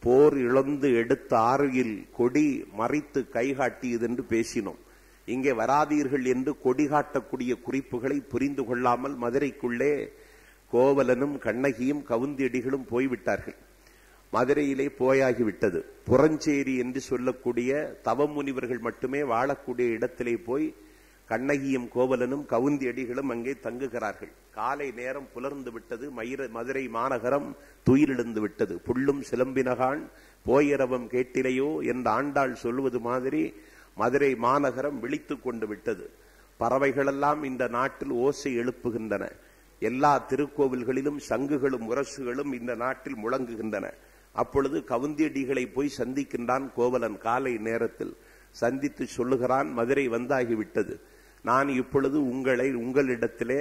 போர் இழந்து எடுத்த ஆறுயில் கொடி மறைத்து கைகாட்டியது என்று பேசினோம் இங்கே வராதீர்கள் என்று கொடி காட்டக்கூடிய குறிப்புகளை புரிந்து கொள்ளாமல் மதுரைக்குள்ளே கோவலனும் கண்ணகியும் கவுந்தியடிகளும் போய்விட்டார்கள் மதுரையிலே போயாகிவிட்டது புறஞ்சேரி என்று சொல்லக்கூடிய தவ முனிவர்கள் மட்டுமே வாழக்கூடிய இடத்திலே போய் கண்ணகியும் கோவலனும் கவுந்தி அடிகளும் அங்கே தங்குகிறார்கள் காலை நேரம் புலர்ந்து விட்டது மயிர மதுரை மாநகரம் துயிலெழுந்து விட்டது புள்ளும் சிலம்பினகான் போயிரவம் கேட்டிலையோ என்று ஆண்டாள் சொல்வது மாதிரி மதுரை மாநகரம் விழித்துக் கொண்டு விட்டது பறவைகளெல்லாம் இந்த நாட்டில் ஓசை எழுப்புகின்றன எல்லா திருக்கோவில்களிலும் சங்குகளும் முரசுகளும் இந்த நாட்டில் முழங்குகின்றன அப்பொழுது கவுந்தியடிகளை போய் சந்திக்கின்றான் கோவலன் காலை நேரத்தில் சந்தித்து சொல்லுகிறான் மதுரை வந்தாகிவிட்டது நான் இப்பொழுது உங்களை உங்களிடத்திலே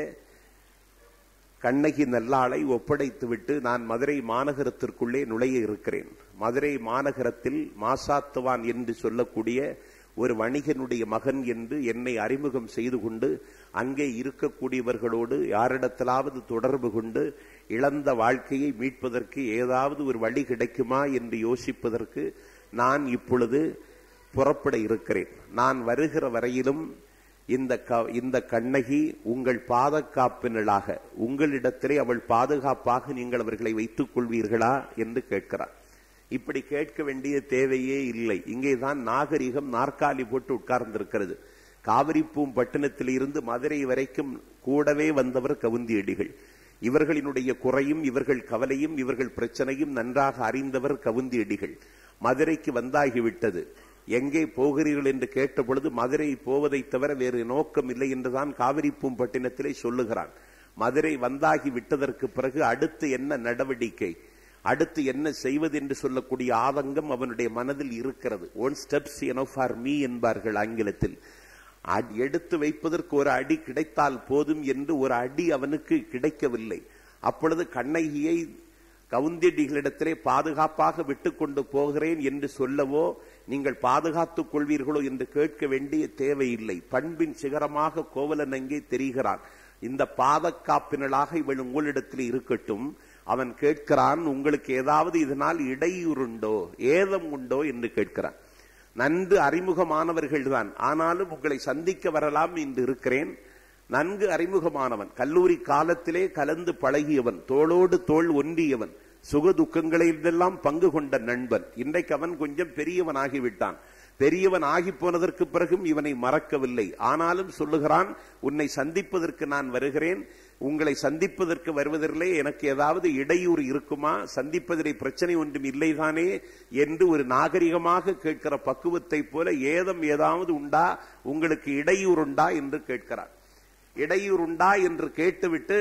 கண்ணகி நல்லாளை ஒப்படைத்துவிட்டு நான் மதுரை மாநகரத்திற்குள்ளே நுழைய இருக்கிறேன் மதுரை மாநகரத்தில் மாசாத்துவான் என்று சொல்லக்கூடிய ஒரு வணிகனுடைய மகன் என்று என்னை அறிமுகம் செய்து கொண்டு அங்கே இருக்கக்கூடியவர்களோடு யாரிடத்திலாவது தொடர்பு கொண்டு இழந்த வாழ்க்கையை மீட்பதற்கு ஏதாவது ஒரு வழி கிடைக்குமா என்று யோசிப்பதற்கு நான் இப்பொழுது புறப்பட இருக்கிறேன் நான் வருகிற வரையிலும் இந்த க- இந்த கண்ணகி உங்கள் பாதுகாப்பினளாக உங்களிடத்திலே அவள் பாதுகாப்பாக நீங்கள் அவர்களை வைத்துக் கொள்வீர்களா என்று கேட்கிறார் இப்படி கேட்க வேண்டிய தேவையே இல்லை இங்கேதான் நாகரிகம் நாற்காலி போட்டு உட்கார்ந்திருக்கிறது காவிரிப்பூம் பட்டணத்தில் இருந்து மதுரை வரைக்கும் கூடவே வந்தவர் கவுந்தியடிகள் இவர்களினுடைய குறையும் இவர்கள் கவலையும் இவர்கள் பிரச்சனையும் நன்றாக அறிந்தவர் கவுந்தியடிகள் மதுரைக்கு வந்தாகிவிட்டது எங்கே போகிறீர்கள் என்று கேட்ட பொழுது மதுரை போவதை தவிர வேறு நோக்கம் இல்லை என்றுதான் காவிரி பூம்பட்டினத்திலே சொல்லுகிறான் மதுரை வந்தாகி விட்டதற்கு பிறகு அடுத்து என்ன நடவடிக்கை அடுத்து என்ன செய்வது என்று சொல்லக்கூடிய ஆதங்கம் அவனுடைய மனதில் இருக்கிறது one steps enough for me என்பார்கள் ஆங்கிலத்தில் அடி- எடுத்து வைப்பதற்கு ஒரு அடி கிடைத்தால் போதும் என்று ஒரு அடி அவனுக்கு கிடைக்கவில்லை அப்பொழுது கண்ணகியை கவுந்தியடிகளிடத்திலே பாதுகாப்பாக விட்டுக்கொண்டு போகிறேன் என்று சொல்லவோ நீங்கள் பாதுகாத்துக் கொள்வீர்களோ என்று கேட்க வேண்டிய தேவையில்லை பண்பின் சிகரமாக கோவலன் அங்கே தெரிகிறான் இந்த பாதக்காப்பினளாக இவள் உங்களிடத்தில் இருக்கட்டும் அவன் கேட்கிறான் உங்களுக்கு ஏதாவது இதனால் இடையூறுண்டோ ஏதம் உண்டோ என்று கேட்கிறான் நன்கு அறிமுகமானவர்கள்தான் ஆனாலும் உங்களை சந்திக்க வரலாம் என்று இருக்கிறேன் நன்கு அறிமுகமானவன் கல்லூரி காலத்திலே கலந்து பழகியவன் தோளோடு தோள் ஒன்றியவன் சுக துக்கங்களிலெல்லாம் பங்கு கொண்ட நண்பன் இன்றைக்கு அவன் கொஞ்சம் பெரியவனாகிவிட்டான் பெரியவன் ஆகி போனதற்கு பிறகும் இவனை மறக்கவில்லை ஆனாலும் சொல்லுகிறான் உன்னை சந்திப்பதற்கு நான் வருகிறேன் உங்களை சந்திப்பதற்கு வருவதிலே எனக்கு ஏதாவது இடையூறு இருக்குமா சந்திப்பதிலே பிரச்சனை ஒன்றும் இல்லைதானே என்று ஒரு நாகரிகமாக கேட்கிற பக்குவத்தை போல ஏதம் ஏதாவது உண்டா உங்களுக்கு இடையூறுண்டா என்று கேட்கிறார் இடையூறுண்டா என்று கேட்டுவிட்டு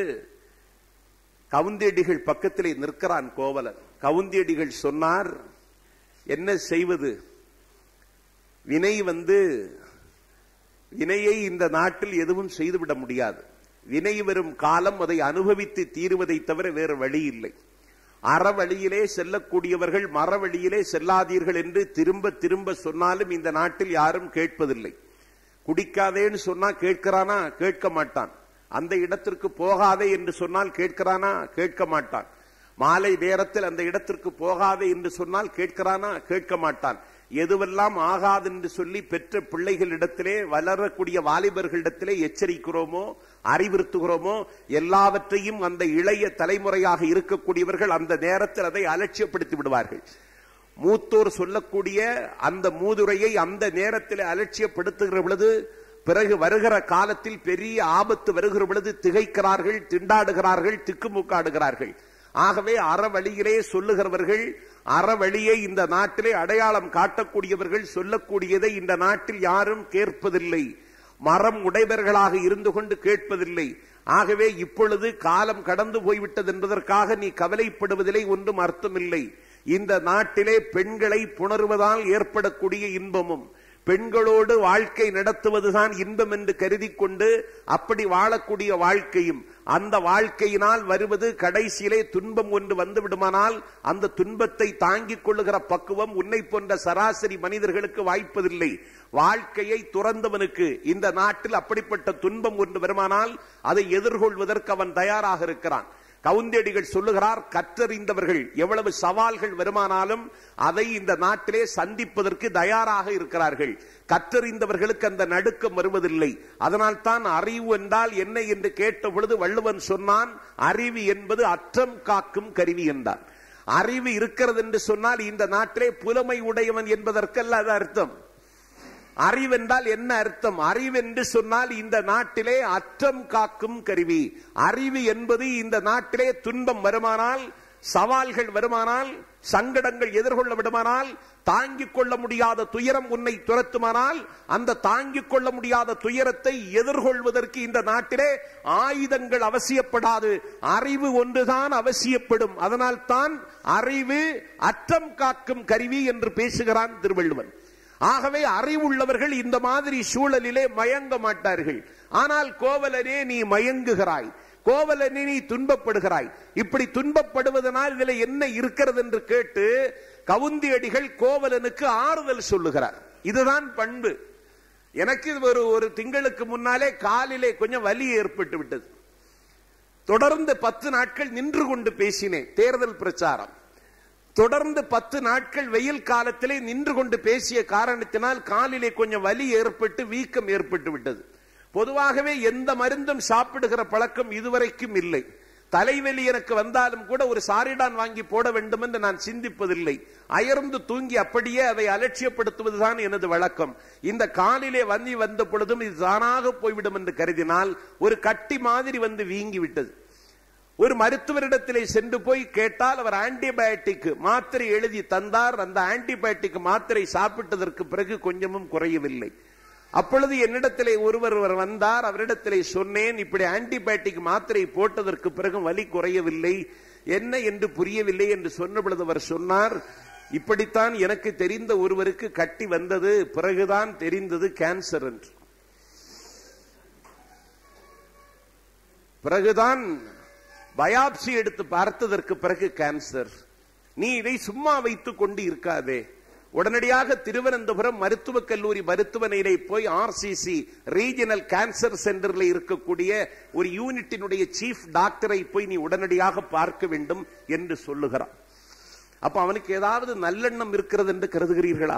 கவுந்தியடிகள் பக்கத்திலே நிற்கிறான் கோவலன் கவுந்தியடிகள் சொன்னார் என்ன செய்வது வினை வந்து வினையை இந்த நாட்டில் எதுவும் செய்துவிட முடியாது வினை வரும் காலம் அதை அனுபவித்து தீருவதை தவிர வேறு வழி இல்லை அறவழியிலே செல்லக்கூடியவர்கள் மரவழியிலே செல்லாதீர்கள் என்று திரும்ப திரும்ப சொன்னாலும் இந்த நாட்டில் யாரும் கேட்பதில்லை குடிக்காதேன்னு சொன்னா கேட்கிறானா கேட்க மாட்டான் அந்த இடத்திற்கு போகாதே என்று சொன்னால் கேட்கிறானா கேட்க மாட்டான் மாலை நேரத்தில் அந்த இடத்திற்கு போகாதே என்று சொன்னால் கேட்கிறானா கேட்க மாட்டான் எதுவெல்லாம் ஆகாது என்று சொல்லி பெற்ற பிள்ளைகளிடத்திலே வளரக்கூடிய வாலிபர்களிடத்திலே எச்சரிக்கிறோமோ அறிவுறுத்துகிறோமோ எல்லாவற்றையும் அந்த இளைய தலைமுறையாக இருக்கக்கூடியவர்கள் அந்த நேரத்தில் அதை அலட்சியப்படுத்தி விடுவார்கள் மூத்தோர் சொல்லக்கூடிய அந்த மூதுரையை அந்த நேரத்தில் அலட்சியப்படுத்துகிற பொழுது பிறகு வருகிற காலத்தில் பெரிய ஆபத்து வருகிற பொழுது திகைக்கிறார்கள் திண்டாடுகிறார்கள் திக்குமுக்காடுகிறார்கள் ஆகவே அறவழியிலே சொல்லுகிறவர்கள் அறவழியை இந்த நாட்டிலே அடையாளம் காட்டக்கூடியவர்கள் சொல்லக்கூடியதை இந்த நாட்டில் யாரும் கேட்பதில்லை மரம் உடையவர்களாக இருந்து கொண்டு கேட்பதில்லை ஆகவே இப்பொழுது காலம் கடந்து போய்விட்டது என்பதற்காக நீ கவலைப்படுவதிலே ஒன்றும் அர்த்தமில்லை இந்த நாட்டிலே பெண்களை புணர்வதால் ஏற்படக்கூடிய இன்பமும் பெண்களோடு வாழ்க்கை நடத்துவதுதான் இன்பம் என்று கருதி கொண்டு அப்படி வாழக்கூடிய வாழ்க்கையும் அந்த வாழ்க்கையினால் வருவது கடைசியிலே துன்பம் ஒன்று வந்து விடுமானால் அந்த துன்பத்தை தாங்கிக் கொள்ளுகிற பக்குவம் உன்னை போன்ற சராசரி மனிதர்களுக்கு வாய்ப்பதில்லை வாழ்க்கையை துறந்தவனுக்கு இந்த நாட்டில் அப்படிப்பட்ட துன்பம் ஒன்று வருமானால் அதை எதிர்கொள்வதற்கு அவன் தயாராக இருக்கிறான் கவுந்தேடிகள் சொல்லுகிறார் கற்றறிந்தவர்கள் எவ்வளவு சவால்கள் வருமானாலும் அதை இந்த நாட்டிலே சந்திப்பதற்கு தயாராக இருக்கிறார்கள் கற்றறிந்தவர்களுக்கு அந்த நடுக்கம் வருவதில்லை அதனால் தான் அறிவு என்றால் என்ன என்று கேட்ட பொழுது வள்ளுவன் சொன்னான் அறிவு என்பது அற்றம் காக்கும் கருவி என்றான் அறிவு இருக்கிறது என்று சொன்னால் இந்த நாட்டிலே புலமை உடையவன் என்பதற்கல்ல அது அர்த்தம் அறிவென்றால் என்ன அர்த்தம் அறிவென்று சொன்னால் இந்த நாட்டிலே அற்றம் காக்கும் கருவி அறிவு என்பது இந்த நாட்டிலே துன்பம் வருமானால் சவால்கள் வருமானால் சங்கடங்கள் எதிர்கொள்ள விடுமானால் தாங்கிக் கொள்ள முடியாத துயரம் உன்னை துரத்துமானால் அந்த தாங்கிக் கொள்ள முடியாத துயரத்தை எதிர்கொள்வதற்கு இந்த நாட்டிலே ஆயுதங்கள் அவசியப்படாது அறிவு ஒன்றுதான் அவசியப்படும் அதனால் தான் அறிவு அற்றம் காக்கும் கருவி என்று பேசுகிறான் திருவள்ளுவன் ஆகவே அறிவுள்ளவர்கள் இந்த மாதிரி சூழலிலே மயங்க மாட்டார்கள் ஆனால் கோவலனே நீ மயங்குகிறாய் கோவலனே நீ துன்பப்படுகிறாய் இப்படி துன்பப்படுவதனால் இதுல என்ன இருக்கிறது என்று கேட்டு கவுந்தியடிகள் கோவலனுக்கு ஆறுதல் சொல்லுகிறார் இதுதான் பண்பு எனக்கு இது ஒரு ஒரு திங்களுக்கு முன்னாலே காலிலே கொஞ்சம் வலி ஏற்பட்டு விட்டது தொடர்ந்து பத்து நாட்கள் நின்று கொண்டு பேசினேன் தேர்தல் பிரச்சாரம் தொடர்ந்து பத்து நாட்கள் வெயில் காலத்திலே நின்று கொண்டு பேசிய காரணத்தினால் காலிலே கொஞ்சம் வலி ஏற்பட்டு வீக்கம் ஏற்பட்டு விட்டது பொதுவாகவே எந்த மருந்தும் சாப்பிடுகிற பழக்கம் இதுவரைக்கும் இல்லை தலைவலி எனக்கு வந்தாலும் கூட ஒரு சாரிடான் வாங்கி போட வேண்டும் என்று நான் சிந்திப்பதில்லை அயர்ந்து தூங்கி அப்படியே அதை அலட்சியப்படுத்துவதுதான் எனது வழக்கம் இந்த காலிலே வந்தி வந்த பொழுதும் இது தானாக போய்விடும் என்று கருதினால் ஒரு கட்டி மாதிரி வந்து வீங்கி விட்டது ஒரு மருத்துவரிடத்திலே சென்று போய் கேட்டால் அவர் ஆன்டிபயோட்டிக் மாத்திரை எழுதி தந்தார் அந்த ஆன்டிபயோட்டிக் மாத்திரை சாப்பிட்டதற்கு பிறகு கொஞ்சமும் குறையவில்லை அப்பொழுது என்னிடத்திலே ஒருவர் வந்தார் அவரிடத்திலே சொன்னேன் இப்படி ஆன்டிபயோட்டிக் மாத்திரை போட்டதற்கு பிறகு வலி குறையவில்லை என்ன என்று புரியவில்லை என்று சொன்ன பொழுது அவர் சொன்னார் இப்படித்தான் எனக்கு தெரிந்த ஒருவருக்கு கட்டி வந்தது பிறகுதான் தெரிந்தது கேன்சர் என்று பிறகுதான் பயாப்சி எடுத்து பார்த்ததற்கு பிறகு கேன்சர் நீ இதை சும்மா வைத்துக் கொண்டு இருக்காதே உடனடியாக திருவனந்தபுரம் மருத்துவக் கல்லூரி மருத்துவமனையிலே போய் ஆர்சிசி ரீஜனல் கேன்சர் சென்டர்ல இருக்கக்கூடிய ஒரு யூனிட்டினுடைய சீஃப் டாக்டரை போய் நீ உடனடியாக பார்க்க வேண்டும் என்று சொல்லுகிறான் அப்ப அவனுக்கு ஏதாவது நல்லெண்ணம் இருக்கிறது என்று கருதுகிறீர்களா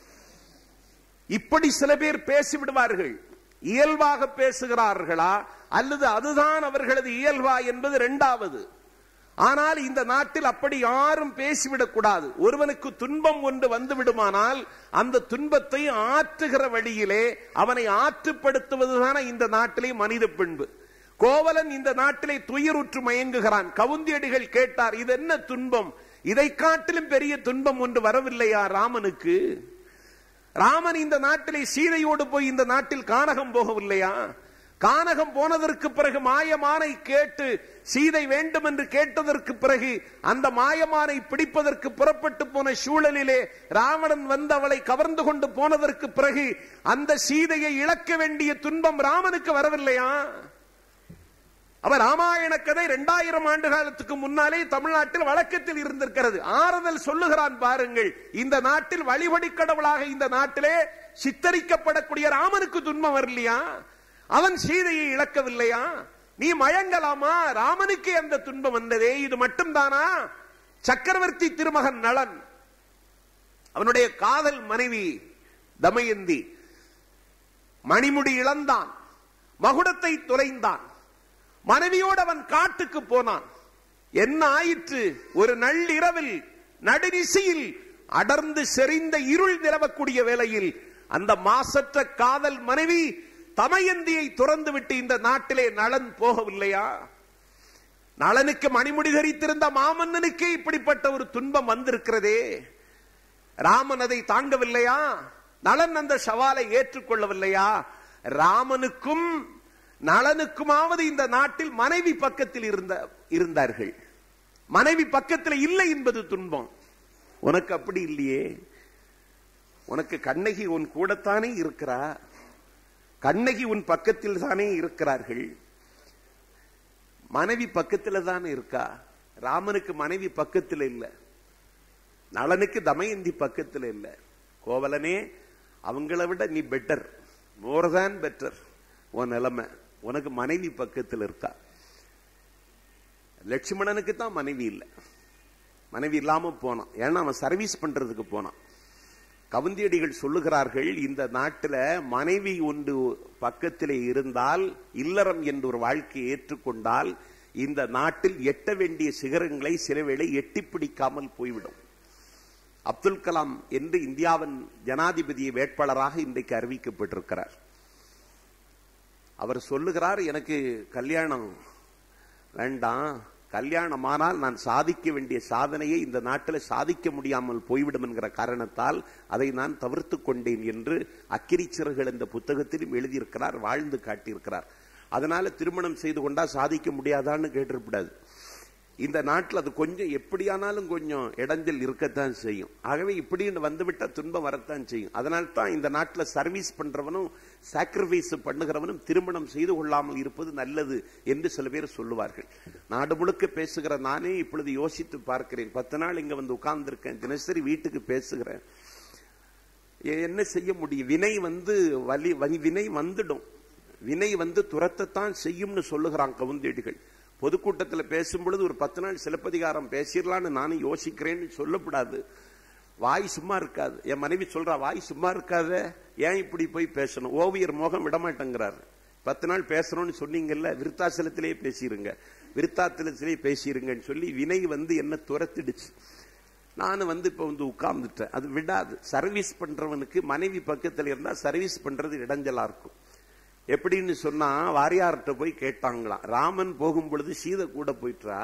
இப்படி சில பேர் பேசிவிடுவார்கள் இயல்பாக பேசுகிறார்களா அல்லது அதுதான் அவர்களது இயல்பா என்பது இரண்டாவது ஆனால் இந்த நாட்டில் அப்படி யாரும் பேசிவிடக் கூடாது ஒருவனுக்கு துன்பம் ஒன்று வந்து விடுமானால் அந்த துன்பத்தை ஆற்றுகிற வழியிலே அவனை ஆற்றுப்படுத்துவதுதான இந்த நாட்டிலே மனித பண்பு கோவலன் இந்த நாட்டிலே துயருற்று மயங்குகிறான் கவுந்தியடிகள் கேட்டார் இது என்ன துன்பம் இதை காட்டிலும் பெரிய துன்பம் ஒன்று வரவில்லையா ராமனுக்கு ராமன் இந்த நாட்டிலே சீதையோடு போய் இந்த நாட்டில் கானகம் போகவில்லையா கானகம் போனதற்கு பிறகு மாயமானை கேட்டு சீதை வேண்டும் என்று கேட்டதற்கு பிறகு அந்த மாயமானை பிடிப்பதற்கு புறப்பட்டு போன சூழலிலே ராவணன் வந்து அவளை கவர்ந்து கொண்டு போனதற்கு பிறகு அந்த சீதையை இழக்க வேண்டிய துன்பம் ராமனுக்கு வரவில்லையா அவர் ராமாயண கதை இரண்டாயிரம் ஆண்டு காலத்துக்கு முன்னாலே தமிழ்நாட்டில் வழக்கத்தில் இருந்திருக்கிறது ஆறுதல் சொல்லுகிறான் பாருங்கள் இந்த நாட்டில் வழிபடி கடவுளாக இந்த நாட்டிலே சித்தரிக்கப்படக்கூடிய ராமனுக்கு துன்பம் வரலையா அவன் சீதையை இழக்கவில்லையா நீ மயங்கலாமா ராமனுக்கு அந்த துன்பம் வந்ததே இது மட்டும்தானா சக்கரவர்த்தி திருமகன் நலன் அவனுடைய காதல் மனைவி தமயந்தி மணிமுடி இழந்தான் மகுடத்தை துளைந்தான் மனைவியோடு அவன் காட்டுக்கு போனான் என்ன ஆயிற்று ஒரு நள்ளிரவில் நடுநிசையில் அடர்ந்து செறிந்த இருள் நிலவக்கூடிய வேளையில் அந்த மாசற்ற காதல் மனைவி தமயந்தியை துறந்து விட்டு இந்த நாட்டிலே நலன் போகவில்லையா நலனுக்கு மணிமுடி தரித்திருந்த மாமன்னனுக்கு இப்படிப்பட்ட ஒரு துன்பம் வந்திருக்கிறதே ராமன் அதை தாங்கவில்லையா நலன் அந்த சவாலை ஏற்றுக்கொள்ளவில்லையா ராமனுக்கும் நலனுக்குமாவது இந்த நாட்டில் மனைவி பக்கத்தில் இருந்த இருந்தார்கள் மனைவி பக்கத்தில் இல்லை என்பது துன்பம் உனக்கு அப்படி இல்லையே உனக்கு கண்ணகி உன் கூடத்தானே இருக்கிறா கண்ணகி உன் பக்கத்தில் தானே இருக்கிறார்கள் மனைவி பக்கத்தில் தானே இருக்கா ராமனுக்கு மனைவி பக்கத்தில் இல்ல நலனுக்கு தமயந்தி பக்கத்தில் இல்ல கோவலனே அவங்கள விட நீ பெட்டர் மோர் தான் பெட்டர் உன் நிலைமை உனக்கு மனைவி பக்கத்தில் இருக்கா லட்சுமணனுக்கு தான் மனைவி இல்லை மனைவி இல்லாம போனான் ஏன்னா அவன் சர்வீஸ் பண்றதுக்கு போனான் கவுந்தியடிகள் சொல்லுகிறார்கள் இந்த நாட்டில் மனைவி ஒன்று பக்கத்திலே இருந்தால் இல்லறம் என்ற ஒரு வாழ்க்கையை ஏற்றுக்கொண்டால் இந்த நாட்டில் எட்ட வேண்டிய சிகரங்களை சில வேளை எட்டி பிடிக்காமல் போய்விடும் அப்துல் கலாம் என்று இந்தியாவின் ஜனாதிபதி வேட்பாளராக இன்றைக்கு அறிவிக்கப்பட்டிருக்கிறார் அவர் சொல்லுகிறார் எனக்கு கல்யாணம் வேண்டாம் கல்யாணமானால் நான் சாதிக்க வேண்டிய சாதனையை இந்த நாட்டில் சாதிக்க முடியாமல் போய்விடும் என்கிற காரணத்தால் அதை நான் தவிர்த்து கொண்டேன் என்று அக்கிரிச்சர்கள் என்ற புத்தகத்திலும் எழுதியிருக்கிறார் வாழ்ந்து காட்டியிருக்கிறார் அதனால திருமணம் செய்து கொண்டா சாதிக்க முடியாதான்னு கேட்டிருப்படாது இந்த நாட்டில் அது கொஞ்சம் எப்படியானாலும் கொஞ்சம் இடைஞ்சல் இருக்கத்தான் செய்யும் ஆகவே இப்படின்னு வந்துவிட்ட துன்பம் வரத்தான் செய்யும் அதனால தான் இந்த நாட்டில் சர்வீஸ் பண்றவனும் சாக்ரிஃபைஸ் பண்ணுகிறவனும் திருமணம் செய்து கொள்ளாமல் இருப்பது நல்லது என்று சில பேர் சொல்லுவார்கள் நாடு முழுக்க பேசுகிற நானே இப்பொழுது யோசித்து பார்க்கிறேன் பத்து நாள் இங்க வந்து உட்கார்ந்துருக்கேன் தினசரி வீட்டுக்கு பேசுகிறேன் என்ன செய்ய முடியும் வினை வந்து வலி வினை வந்துடும் வினை வந்து துரத்தத்தான் செய்யும்னு சொல்லுகிறான் கவுந்தேடிகள் பொதுக்கூட்டத்தில் பேசும் பொழுது ஒரு பத்து நாள் சிலப்பதிகாரம் பேசிடலான்னு நானும் யோசிக்கிறேன்னு சொல்லக்கூடாது வாய் சும்மா இருக்காது என் மனைவி சொல்றா வாய் சும்மா இருக்காத ஏன் இப்படி போய் பேசணும் ஓவியர் மோகம் விடமாட்டேங்கிறாரு பத்து நாள் பேசணும்னு சொன்னீங்கல்ல விருத்தாசலத்திலே பேசிருங்க விருத்தாச்சலத்திலே பேசிருங்கன்னு சொல்லி வினை வந்து என்ன துரத்திடுச்சு நானும் வந்து இப்ப வந்து உட்கார்ந்துட்டேன் அது விடாது சர்வீஸ் பண்றவனுக்கு மனைவி பக்கத்தில் இருந்தா சர்வீஸ் பண்றது இடைஞ்சலா இருக்கும் எப்படின்னு சொன்னா வாரியார்கிட்ட போய் கேட்டாங்களாம் ராமன் போகும் பொழுது சீத கூட போயிட்டா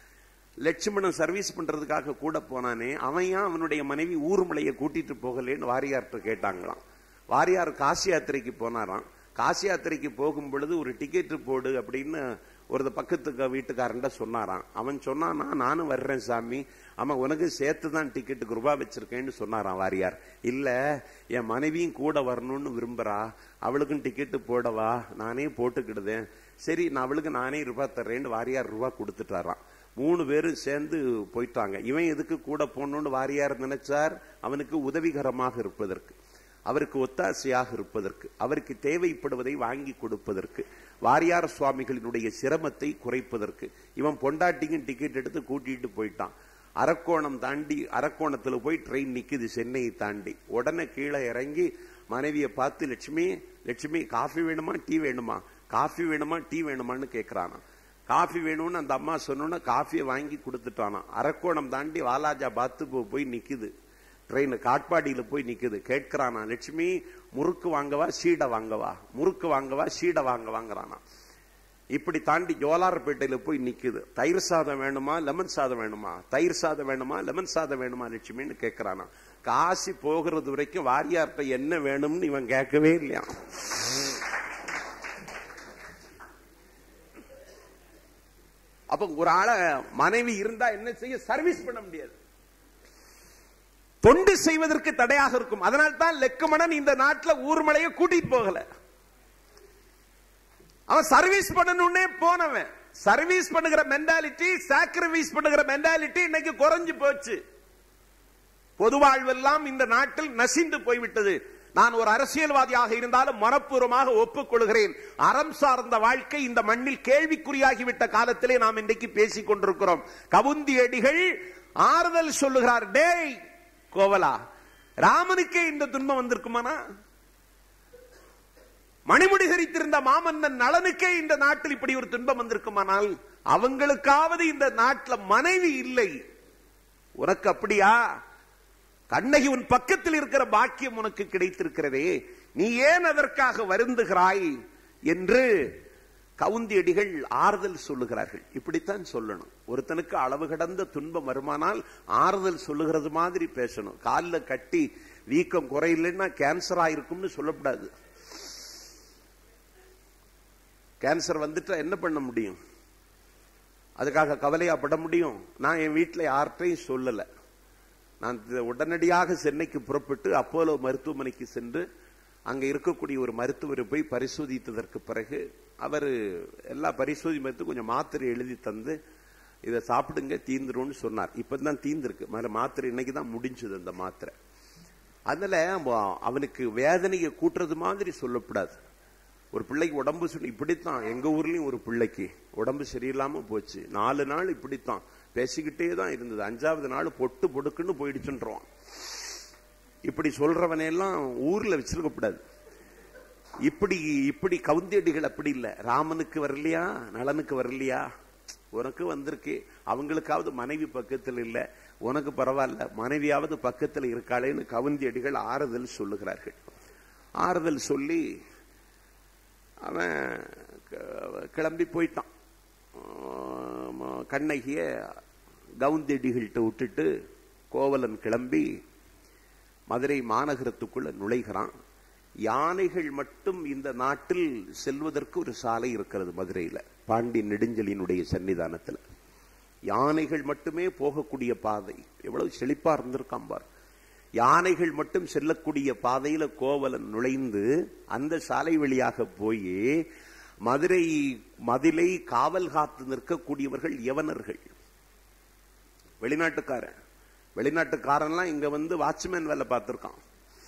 லட்சுமணன் சர்வீஸ் பண்றதுக்காக கூட போனானே அவன் ஏன் அவனுடைய மனைவி ஊர்மலையை கூட்டிட்டு போகலேன்னு வாரியார்கிட்ட கேட்டாங்களாம் வாரியார் காசி யாத்திரைக்கு போனாராம் காசி யாத்திரைக்கு போகும் பொழுது ஒரு டிக்கெட் போடு அப்படின்னு ஒரு பக்கத்துக்கு வீட்டுக்காரன்ட சொன்னாராம் அவன் சொன்னானா நானும் வர்றேன் சாமி ஆமா உனக்கு சேர்த்து தான் டிக்கெட்டுக்கு ரூபா வச்சிருக்கேன்னு சொன்னாராம் வாரியார் இல்ல என் மனைவியும் கூட வரணும்னு விரும்புறா அவளுக்கும் டிக்கெட்டு போடவா நானே போட்டுக்கிடுதேன் சரி நான் அவளுக்கு நானே ரூபா தர்றேன்னு வாரியார் ரூபா கொடுத்துட்டாராம் மூணு பேரும் சேர்ந்து போயிட்டாங்க இவன் எதுக்கு கூட போகணும்னு வாரியார் நினைச்சார் அவனுக்கு உதவிகரமாக இருப்பதற்கு அவருக்கு ஒத்தாசையாக இருப்பதற்கு அவருக்கு தேவைப்படுவதை வாங்கி கொடுப்பதற்கு வாரியார் சுவாமிகளினுடைய சிரமத்தை குறைப்பதற்கு இவன் பொண்டாட்டிக்கும் டிக்கெட் எடுத்து கூட்டிட்டு போயிட்டான் அரக்கோணம் தாண்டி அரக்கோணத்துல போய் ட்ரெயின் நிக்குது சென்னையை தாண்டி உடனே கீழே இறங்கி மனைவியை பார்த்து லட்சுமி லட்சுமி காஃபி வேணுமா டீ வேணுமா காஃபி வேணுமா டீ வேணுமான்னு கேட்கிறானா காஃபி வேணும்னு அந்த அம்மா சொன்னோன்னா காஃபியை வாங்கி கொடுத்துட்டானா அரக்கோணம் தாண்டி வாலாஜா பாத்து போய் நிக்குது ட்ரெயின் காட்பாடியில போய் நிக்குது கேட்கிறானா லட்சுமி முறுக்கு வாங்கவா சீடை வாங்கவா முறுக்கு வாங்கவா சீடை வாங்க வாங்குறானா இப்படி தாண்டி ஜோலார்பேட்டையில போய் நிக்குது தயிர் சாதம் வேணுமா லெமன் சாதம் வேணுமா தயிர் சாதம் வேணுமா லெமன் சாதம் வேணுமா லட்சுமின்னு கேட்கிறானா காசி போகிறது வரைக்கும் வாரியார்ட்ட என்ன வேணும்னு இவன் கேட்கவே இல்லையா அப்ப ஒரு ஆள மனைவி இருந்தா என்ன செய்ய சர்வீஸ் பண்ண முடியாது தொண்டு செய்வதற்கு தடையாக இருக்கும் அதனால் தான் லெக்குமணன் இந்த நாட்டில் ஊர்மலையை கூட்டிட்டு போகல அவன் சர்வீஸ் பண்ணணும்னே போனவன் சர்வீஸ் பண்ணுகிற மென்டாலிட்டி சாக்ரிஃபைஸ் பண்ணுகிற மென்டாலிட்டி இன்னைக்கு குறைஞ்சு போச்சு பொது வாழ்வெல்லாம் இந்த நாட்டில் நசிந்து போய்விட்டது நான் ஒரு அரசியல்வாதியாக இருந்தாலும் மனப்பூர்வமாக ஒப்புக்கொள்கிறேன் அறம் சார்ந்த வாழ்க்கை இந்த மண்ணில் கேள்விக்குறியாகிவிட்ட காலத்திலே நாம் இன்றைக்கு பேசிக் கொண்டிருக்கிறோம் கவுந்தி அடிகள் ஆறுதல் சொல்லுகிறார் டேய் கோவலா ராமனுக்கே இந்த துன்பம் வந்திருக்குமானா மணிமுடி தரித்திருந்த மாமன்னன் நலனுக்கே இந்த நாட்டில் இப்படி ஒரு துன்பம் வந்திருக்குமானால் அவங்களுக்காவது இந்த நாட்டில் மனைவி இல்லை உனக்கு அப்படியா கண்ணகி உன் பக்கத்தில் இருக்கிற பாக்கியம் உனக்கு கிடைத்திருக்கிறதே நீ ஏன் அதற்காக வருந்துகிறாய் என்று கவுந்தியடிகள் ஆறுதல் சொல்லுகிறார்கள் இப்படித்தான் சொல்லணும் ஒருத்தனுக்கு அளவு கடந்த துன்பம் வருமானால் ஆறுதல் சொல்லுகிறது மாதிரி பேசணும் காலில் கட்டி வீக்கம் குறையில்லைன்னா கேன்சர் ஆயிருக்கும்னு சொல்லக்கூடாது கேன்சர் வந்துட்டா என்ன பண்ண முடியும் அதுக்காக கவலையாப்பட முடியும் நான் என் வீட்டில் யார்கிட்டையும் சொல்லலை நான் உடனடியாக சென்னைக்கு புறப்பட்டு அப்போலோ மருத்துவமனைக்கு சென்று அங்க இருக்கக்கூடிய ஒரு மருத்துவரை போய் பரிசோதித்ததற்கு பிறகு அவர் எல்லா பரிசோதி மருந்து கொஞ்சம் மாத்திரை எழுதி தந்து இதை சாப்பிடுங்க தீந்துரும்னு சொன்னார் இப்பதான் தீந்திருக்கு மேல மாத்திரை இன்னைக்கு தான் முடிஞ்சது அந்த மாத்திரை அதனால அவனுக்கு வேதனையை கூட்டுறது மாதிரி சொல்லக்கூடாது ஒரு பிள்ளைக்கு உடம்பு சொல்லி இப்படித்தான் எங்க ஊர்லயும் ஒரு பிள்ளைக்கு உடம்பு சரியில்லாம போச்சு நாலு நாள் இப்படித்தான் பேசிக்கிட்டே தான் இருந்தது அஞ்சாவது நாள் பொட்டு பொடுக்குன்னு போயிடுச்சுன்றோம் இப்படி சொல்றவனையெல்லாம் ஊர்ல வச்சிருக்க கூடாது இப்படி இப்படி கவுந்தியடிகள் அப்படி இல்ல ராமனுக்கு வரலையா நலனுக்கு வரலையா உனக்கு வந்திருக்கு அவங்களுக்காவது மனைவி பக்கத்தில் இல்ல உனக்கு பரவாயில்ல மனைவியாவது பக்கத்தில் இருக்காளேன்னு கவுந்தியடிகள் ஆறுதல் சொல்லுகிறார்கள் ஆறுதல் சொல்லி அவன் க- கிளம்பி போயிட்டான் ஆமா, கண்ணகிய கவுந்தடிகள்கிட்ட விட்டுட்டு கோவலன் கிளம்பி மதுரை மாநகரத்துக்குள்ள நுழைகிறான் யானைகள் மட்டும் இந்த நாட்டில் செல்வதற்கு ஒரு சாலை இருக்கிறது மதுரையில பாண்டி நெடுஞ்சலினுடைய சன்னிதானத்துல யானைகள் மட்டுமே போகக்கூடிய பாதை எவ்வளவு செழிப்பா இருந்திருக்கான் பார் யானைகள் மட்டும் செல்லக்கூடிய பாதையில கோவலன் நுழைந்து அந்த சாலை வழியாக போய் மதுரை மதிலை காவல் காத்து நிற்கக்கூடியவர்கள் யவனர்கள் வெளிநாட்டுக்காரன் வெளிநாட்டுக்காரன்லாம் இங்க வந்து வாட்ச்மேன் வேலை பார்த்திருக்கான்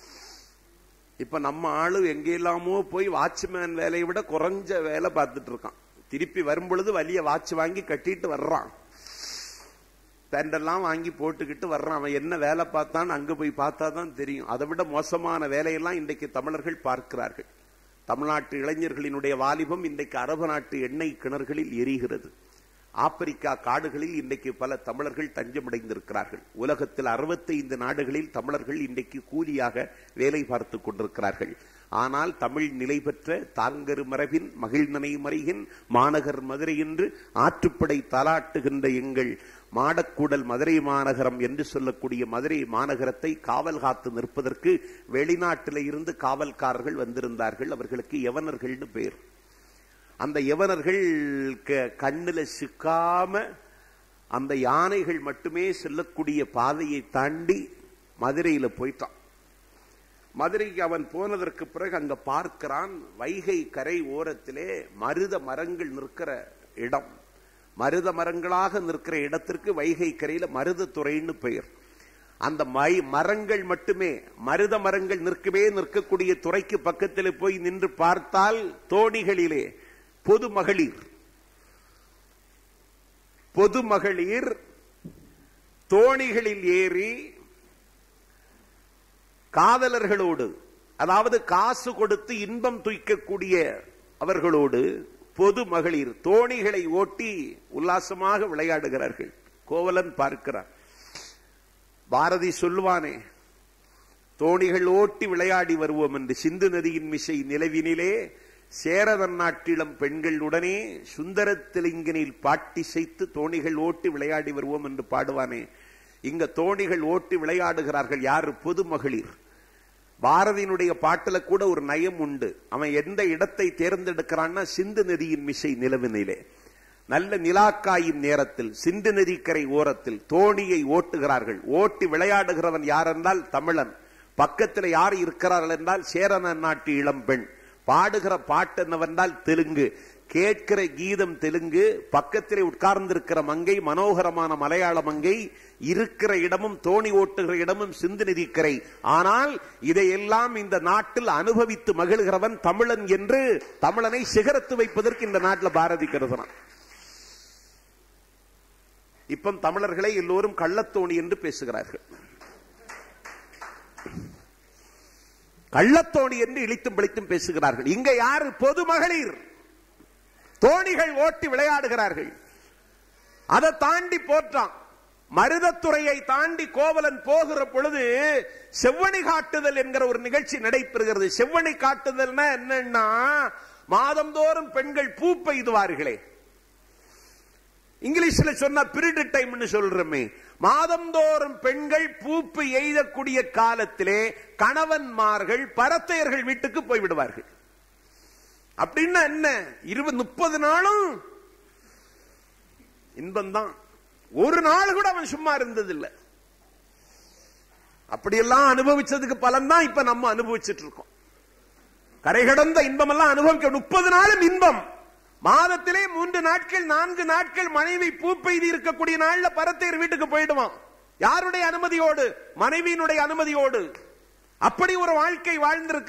இப்ப நம்ம ஆளு எங்கெல்லாமோ போய் வாட்ச்மேன் வேலையை விட குறைஞ்ச வேலை பார்த்துட்டு இருக்கான் திருப்பி வரும் பொழுது வலிய வாட்ச் வாங்கி கட்டிட்டு வர்றான் பேண்டெல்லாம் வாங்கி போட்டுக்கிட்டு வர்றான் அவன் என்ன வேலை பார்த்தான்னு அங்க போய் பார்த்தா தான் தெரியும் அதை விட மோசமான வேலையெல்லாம் இன்றைக்கு தமிழர்கள் பார்க்கிறார்கள் தமிழ்நாட்டு இளைஞர்களினுடைய வாலிபம் இன்றைக்கு அரபு நாட்டு எண்ணெய் கிணறுகளில் எரிகிறது ஆப்பிரிக்கா காடுகளில் இன்றைக்கு பல தமிழர்கள் தஞ்சமடைந்திருக்கிறார்கள் உலகத்தில் 65 நாடுகளில் தமிழர்கள் இன்றைக்கு கூலியாக வேலை பார்த்துக் கொண்டிருக்கிறார்கள் ஆனால் தமிழ் நிலை பெற்ற தாங்கரு மரபின் மகிழ்நனை மறைகின் மாநகர் மதுரை என்று ஆற்றுப்படை தாலாட்டுகின்ற எங்கள் மாடக்கூடல் மதுரை மாநகரம் என்று சொல்லக்கூடிய மதுரை மாநகரத்தை காவல் காத்து நிற்பதற்கு வெளிநாட்டில இருந்து காவல்காரர்கள் வந்திருந்தார்கள் அவர்களுக்கு யவனர்கள்னு பெயர் அந்த யவனர்கள் க- கண்ணுல சிக்காம அந்த யானைகள் மட்டுமே செல்லக்கூடிய பாதையை தாண்டி மதுரையில போயிட்டான் மதுரைக்கு அவன் போனதற்கு பிறகு அங்க பார்க்கிறான் வைகை கரை ஓரத்திலே மருத மரங்கள் நிற்கிற இடம் மருத மரங்களாக நிற்கிற இடத்திற்கு வைகை கரையில மருதத்துறைன்னு பெயர் அந்த மை மரங்கள் மட்டுமே மருத மரங்கள் நிற்கவே நிற்கக்கூடிய துறைக்கு பக்கத்தில் போய் நின்று பார்த்தால் தோணிகளிலே பொது மகளிர் பொது மகளிர் தோணிகளில் ஏறி காதலர்களோடு அதாவது காசு கொடுத்து இன்பம் துய்க்கக்கூடிய அவர்களோடு பொது மகளிர் தோணிகளை ஓட்டி உல்லாசமாக விளையாடுகிறார்கள் கோவலன் பார்க்கிறார் பாரதி சொல்லுவானே தோணிகள் ஓட்டி விளையாடி வருவோம் என்று சிந்து நதியின் மிசை நிலவினிலே சேரதன் நாட்டிலம் பெண்களுடனே சுந்தரத்திலிங்கனில் பாட்டி செய்து தோணிகள் ஓட்டி விளையாடி வருவோம் என்று பாடுவானே இங்க தோணிகள் ஓட்டி விளையாடுகிறார்கள் யாரு பொது மகளிர் பாரதியினுடைய பாட்டுல கூட ஒரு நயம் உண்டு அவன் எந்த இடத்தை தேர்ந்தெடுக்கிறான்னா சிந்து நதியின் மிசை நிலவினிலே நல்ல நிலாக்காயின் நேரத்தில் சிந்து நதிக்கரை ஓரத்தில் தோணியை ஓட்டுகிறார்கள் ஓட்டி விளையாடுகிறவன் யார் என்றால் தமிழன் பக்கத்தில் யார் இருக்கிறார்கள் என்றால் சேரன நாட்டு இளம்பெண் பாடுகிற பாட்டு என்னவென்றால் தெலுங்கு கேட்கிற கீதம் தெலுங்கு பக்கத்திலே உட்கார்ந்திருக்கிற மங்கை மனோகரமான மலையாள மங்கை இருக்கிற இடமும் தோணி ஓட்டுகிற இடமும் சிந்து நதிக்கரை ஆனால் இதையெல்லாம் இந்த நாட்டில் அனுபவித்து மகிழ்கிறவன் தமிழன் என்று தமிழனை சிகரத்து வைப்பதற்கு இந்த நாட்டில் பாரதி கருதுனான் இப்ப தமிழர்களை எல்லோரும் கள்ளத்தோணி என்று பேசுகிறார்கள் கள்ளத்தோணி என்று இழித்தும் பிழைத்தும் பேசுகிறார்கள் இங்க யாரு பொது மகளிர் தோணிகள் ஓட்டி விளையாடுகிறார்கள் அதை தாண்டி போற்றான் மருதத்துறையை தாண்டி கோவலன் போகிற பொழுது செவ்வணி காட்டுதல் என்கிற ஒரு நிகழ்ச்சி நடைபெறுகிறது செவ்வணி காட்டுதல்னா என்னன்னா மாதந்தோறும் பெண்கள் பூ பெய்துவார்களே இங்கிலீஷ்ல சொன்ன பிரிடு டைம்னு சொல்றோமே மாதந்தோறும் பெண்கள் பூப்பு எய்தக்கூடிய காலத்திலே கணவன்மார்கள் பரத்தையர்கள் வீட்டுக்கு போய் விடுவார்கள் அப்படின்னா என்ன இருபது முப்பது நாளும் இன்பம்தான் ஒரு நாள் கூட அவன் சும்மா இருந்ததில்லை அப்படியெல்லாம் அனுபவிச்சதுக்கு பலன் தான் இப்ப நம்ம அனுபவிச்சுட்டு இருக்கோம் கரை கடந்த இன்பம் எல்லாம் அனுபவிக்க முப்பது நாளும் இன்பம் மாதத்திலே மூன்று நாட்கள் நான்கு நாட்கள் மனைவி பூ பெய்து இருக்கக்கூடிய நாள்ல பரத்தையர் வீட்டுக்கு போயிடுவான் யாருடைய அனுமதியோடு மனைவியினுடைய அனுமதியோடு அப்படி ஒரு வாழ்க்கை வாழ்ந்திருக்கிறான்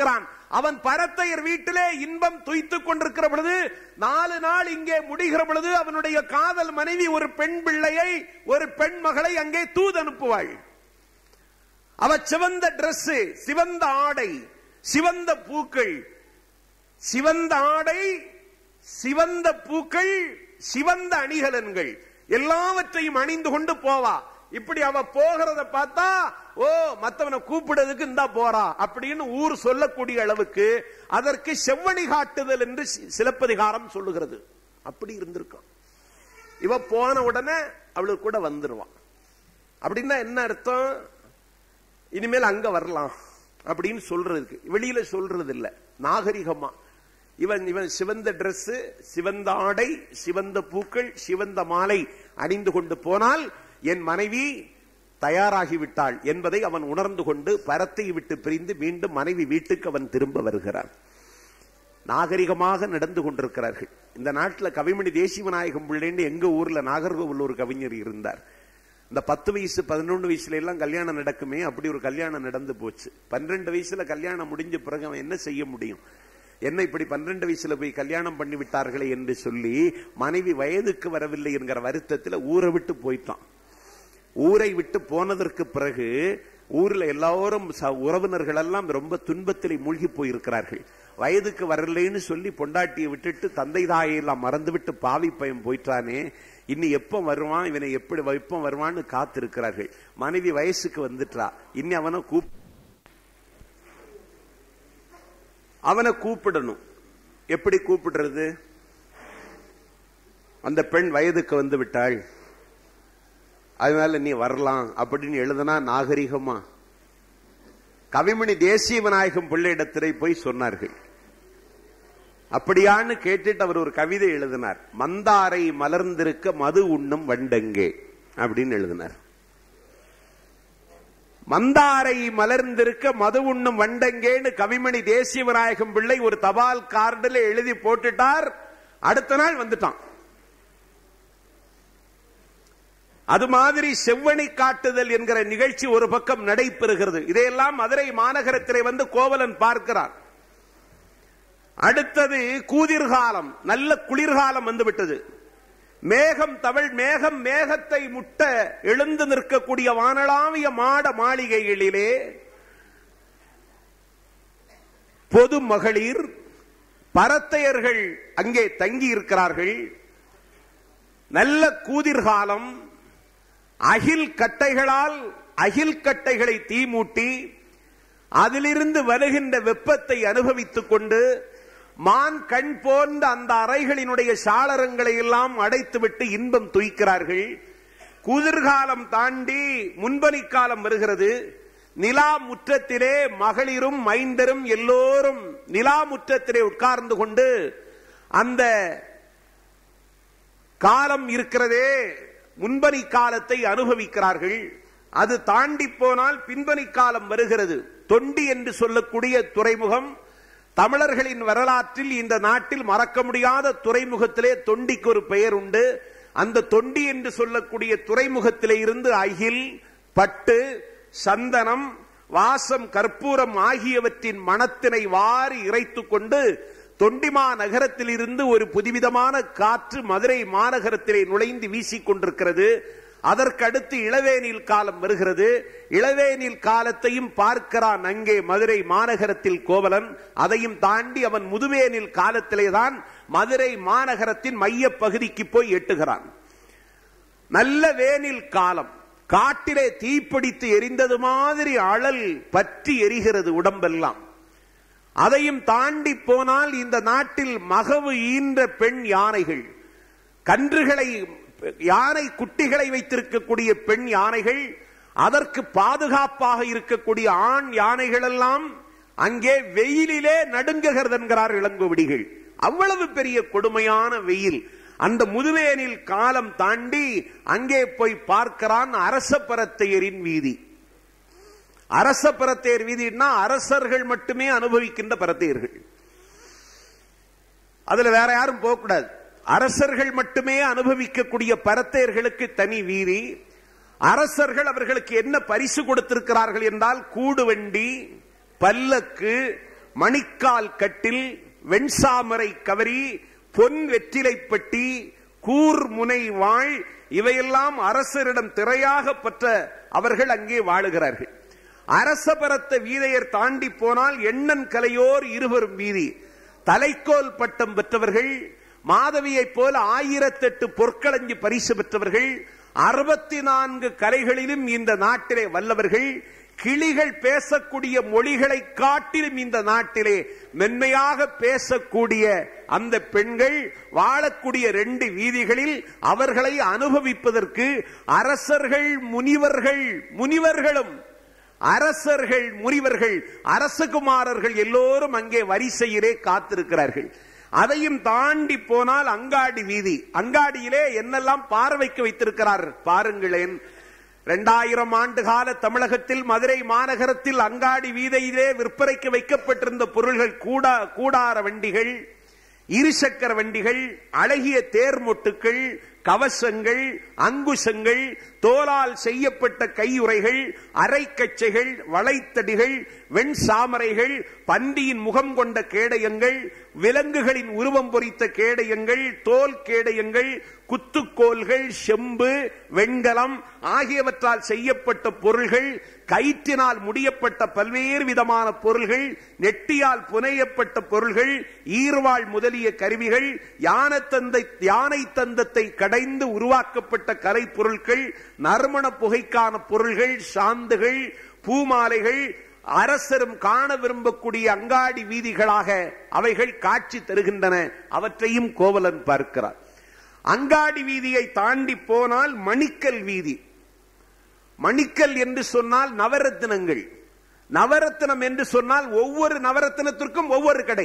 அவன் பரத்தையர் வீட்டிலே இன்பம் துய்த்துக் கொண்டிருக்கிற பொழுது நாலு நாள் இங்கே முடிகிற பொழுது அவனுடைய காதல் மனைவி ஒரு பெண் பிள்ளையை ஒரு பெண் மகளை அங்கே தூது அனுப்புவாள் அவ சிவந்த Dress சிவந்த ஆடை சிவந்த பூக்கள் சிவந்த ஆடை சிவந்த பூக்கள் சிவந்த அணிகலன்கள் எல்லாவற்றையும் அணிந்து கொண்டு போவா இப்படி அவ போகிறத பார்த்தா ஓ மத்தவனை கூப்பிடுறதுக்கு இந்தா போறா அப்படின்னு ஊர் சொல்லக்கூடிய அளவுக்கு அதற்கு செவ்வணி காட்டுதல் என்று சி- சிலப்பதிகாரம் சொல்லுகிறது அப்படி இருந்திருக்கும் இவ போன உடனே அவளுக்கு கூட வந்துருவான் அப்படின்னா என்ன அர்த்தம் இனிமேல் அங்க வரலாம் அப்படின்னு சொல்றதுக்கு வெளியில சொல்றது இல்ல நாகரிகமா இவன் இவன் சிவந்த Dress சிவந்த ஆடை சிவந்த பூக்கள் சிவந்த மாலை அணிந்து கொண்டு போனால் என் மனைவி தயாராகிவிட்டாள் என்பதை அவன் உணர்ந்து கொண்டு பரத்தை விட்டு பிரிந்து மீண்டும் மனைவி வீட்டுக்கு அவன் திரும்ப வருகிறான் நாகரிகமாக நடந்து கொண்டிருக்கிறார்கள் இந்த நாட்டில் கவிமணி தேசிய விநாயகம் பிள்ளைன்னு எங்க ஊர்ல நாகர்கோவில் ஒரு கவிஞர் இருந்தார் இந்த பத்து வயசு பதினொன்று வயசுல எல்லாம் கல்யாணம் நடக்குமே அப்படி ஒரு கல்யாணம் நடந்து போச்சு பன்னிரெண்டு வயசுல கல்யாணம் முடிஞ்ச பிறகு அவன் என்ன செய்ய முடியும் என்ன இப்படி பன்னிரெண்டு வயசுல போய் கல்யாணம் பண்ணி விட்டார்களே என்று சொல்லி மனைவி வயதுக்கு வரவில்லை என்கிற வருத்தத்துல ஊரை விட்டு போயிட்டான் ஊரை விட்டு போனதற்கு பிறகு ஊர்ல எல்லாரும் ச- உறவினர்கள் எல்லாம் ரொம்ப துன்பத்திலே மூழ்கி போயிருக்கிறார்கள் வயதுக்கு வரலைன்னு சொல்லி பொண்டாட்டியை விட்டுட்டு தந்தை தாயை எல்லாம் மறந்துவிட்டு பாவி பையன் போயிட்டானே இனி எப்ப வருவான் இவனை எப்படி எப்ப வருவான்னு காத்திருக்கிறார்கள் மனைவி வயசுக்கு வந்துட்டா இனி அவனை கூப் அவனை கூப்பிடணும் எப்படி கூப்பிடுறது அந்த பெண் வயதுக்கு வந்து விட்டாள் அதனால நீ வரலாம் அப்படின்னு எழுதுனா நாகரிகமா கவிமணி தேசிய விநாயகம் பிள்ளையிடத்திலே போய் சொன்னார்கள் அப்படியான்னு கேட்டுட்டு அவர் ஒரு கவிதை எழுதினார் மந்தாரை மலர்ந்திருக்க மது உண்ணும் வண்டங்கே அப்படின்னு எழுதினார் மந்தாரை மலர்ந்திருக்க மது உண்ணும் வண்டங்கேன்னு கவிமணி தேசிய விநாயகம் பிள்ளை ஒரு தபால் கார்டுல எழுதி போட்டுட்டார் அடுத்த நாள் வந்துட்டான் அது மாதிரி செவ்வணி காட்டுதல் என்கிற நிகழ்ச்சி ஒரு பக்கம் நடைபெறுகிறது இதையெல்லாம் மதுரை மாநகரத்திலே வந்து கோவலன் பார்க்கிறார் அடுத்தது கூதிர்காலம் நல்ல குளிர்காலம் வந்துவிட்டது மேகம் தவள் மேகம் மேகத்தை முட்ட எழுந்து நிற்கக்கூடிய வானளாவிய மாட மாளிகைகளிலே பொது மகளிர் பரத்தையர்கள் அங்கே தங்கி இருக்கிறார்கள் நல்ல கூதிர்காலம் அகில் கட்டைகளால் அகில் கட்டைகளை தீமூட்டி அதிலிருந்து வருகின்ற வெப்பத்தை அனுபவித்துக் கொண்டு மான் கண் போன்ற அந்த அறைகளினுடைய சாளரங்களை எல்லாம் அடைத்துவிட்டு இன்பம் துய்க்கிறார்கள் குதிர்காலம் தாண்டி முன்பனி காலம் வருகிறது நிலா முற்றத்திலே மகளிரும் மைந்தரும் எல்லோரும் நிலா முற்றத்திலே உட்கார்ந்து கொண்டு அந்த காலம் இருக்கிறதே முன்பனி காலத்தை அனுபவிக்கிறார்கள் அது தாண்டி போனால் பின்பனி காலம் வருகிறது தொண்டி என்று சொல்லக்கூடிய துறைமுகம் தமிழர்களின் வரலாற்றில் இந்த நாட்டில் மறக்க முடியாத துறைமுகத்திலே தொண்டிக்கு ஒரு பெயர் உண்டு அந்த தொண்டி என்று சொல்லக்கூடிய துறைமுகத்திலே இருந்து அகில் பட்டு சந்தனம் வாசம் கற்பூரம் ஆகியவற்றின் மனத்தினை வாரி இறைத்துக் கொண்டு தொண்டிமா நகரத்தில் இருந்து ஒரு புதுவிதமான காற்று மதுரை மாநகரத்திலே நுழைந்து வீசிக் கொண்டிருக்கிறது அதற்கடுத்து இளவேனில் காலம் வருகிறது இளவேனில் காலத்தையும் பார்க்கிறான் அங்கே மதுரை மாநகரத்தில் கோவலன் அதையும் தாண்டி அவன் முதுவேனில் காலத்திலேதான் மதுரை மாநகரத்தின் மைய பகுதிக்கு போய் எட்டுகிறான் நல்ல வேனில் காலம் காட்டிலே தீப்பிடித்து எரிந்தது மாதிரி அழல் பற்றி எரிகிறது உடம்பெல்லாம் அதையும் தாண்டி போனால் இந்த நாட்டில் மகவு ஈன்ற பெண் யானைகள் கன்றுகளை யானை குட்டிகளை வைத்திருக்கக்கூடிய பெண் யானைகள் அதற்கு பாதுகாப்பாக இருக்கக்கூடிய ஆண் யானைகள் எல்லாம் அங்கே வெயிலிலே நடுங்குகிறது என்கிறார் இளங்கோவடிகள் அவ்வளவு பெரிய கொடுமையான வெயில் அந்த முதுவேனில் காலம் தாண்டி அங்கே போய் பார்க்கிறான் அரச பரத்தையரின் வீதி அரச பரத்தையர் வீதினா அரசர்கள் மட்டுமே அனுபவிக்கின்ற பரத்தையர்கள் அதுல வேற யாரும் போகக்கூடாது அரசர்கள் மட்டுமே அனுபவிக்கக்கூடிய பரத்தையர்களுக்கு தனி வீதி அரசர்கள் அவர்களுக்கு என்ன பரிசு கொடுத்திருக்கிறார்கள் என்றால் கூடு வண்டி பல்லக்கு மணிக்கால் கட்டில் வெண்சாமரை கவரி பொன் வெற்றிலைப்பட்டி கூர் முனை வாழ் இவையெல்லாம் அரசரிடம் திரையாக பெற்ற அவர்கள் அங்கே வாழுகிறார்கள் அரசபரத்த வீதையர் தாண்டி போனால் எண்ணன் கலையோர் இருவரும் வீதி தலைக்கோல் பட்டம் பெற்றவர்கள் மாதவியைப் போல ஆயிரத்தெட்டு பொற்களஞ்சி பரிசு பெற்றவர்கள் அறுபத்தி நான்கு கலைகளிலும் இந்த நாட்டிலே வல்லவர்கள் கிளிகள் பேசக்கூடிய மொழிகளை காட்டிலும் இந்த நாட்டிலே மென்மையாக பேசக்கூடிய அந்த பெண்கள் வாழக்கூடிய ரெண்டு வீதிகளில் அவர்களை அனுபவிப்பதற்கு அரசர்கள் முனிவர்கள் முனிவர்களும் அரசர்கள் முனிவர்கள் அரசகுமாரர்கள் எல்லோரும் அங்கே வரிசையிலே காத்திருக்கிறார்கள் அதையும் தாண்டி போனால் அங்காடி வீதி அங்காடியிலே என்னெல்லாம் பார்வைக்கு வைத்திருக்கிறார் பாருங்களேன் இரண்டாயிரம் ஆண்டு கால தமிழகத்தில் மதுரை மாநகரத்தில் அங்காடி வீதியிலே விற்பனைக்கு வைக்கப்பட்டிருந்த பொருள்கள் கூடா கூடார வண்டிகள் இருசக்கர வண்டிகள் அழகிய தேர்மொட்டுக்கள் கவசங்கள் அங்குசங்கள் தோலால் செய்யப்பட்ட கையுறைகள் அரைக்கச்சைகள் வளைத்தடிகள் வெண் சாமரைகள் பன்றியின் முகம் கொண்ட கேடயங்கள் விலங்குகளின் உருவம் பொறித்த கேடயங்கள் தோல் கேடயங்கள் குத்துக்கோல்கள் செம்பு வெண்கலம் ஆகியவற்றால் செய்யப்பட்ட பொருள்கள் கயிற்றினால் முடியப்பட்ட பல்வேறு விதமான பொருள்கள் நெட்டியால் புனையப்பட்ட பொருள்கள் ஈர்வாள் முதலிய கருவிகள் யானத்தந்தை யானை தந்தத்தை கடைந்து உருவாக்கப்பட்ட கலை பொருட்கள் நறுமண புகைக்கான பொருள்கள் சாந்துகள் பூமாலைகள் அரசரும் காண விரும்பக்கூடிய அங்காடி வீதிகளாக அவைகள் காட்சி தருகின்றன அவற்றையும் கோவலன் பார்க்கிறார் அங்காடி வீதியை தாண்டி போனால் மணிக்கல் வீதி மணிக்கல் என்று சொன்னால் நவரத்தினங்கள் நவரத்தினம் என்று சொன்னால் ஒவ்வொரு நவரத்தினத்திற்கும் ஒவ்வொரு கடை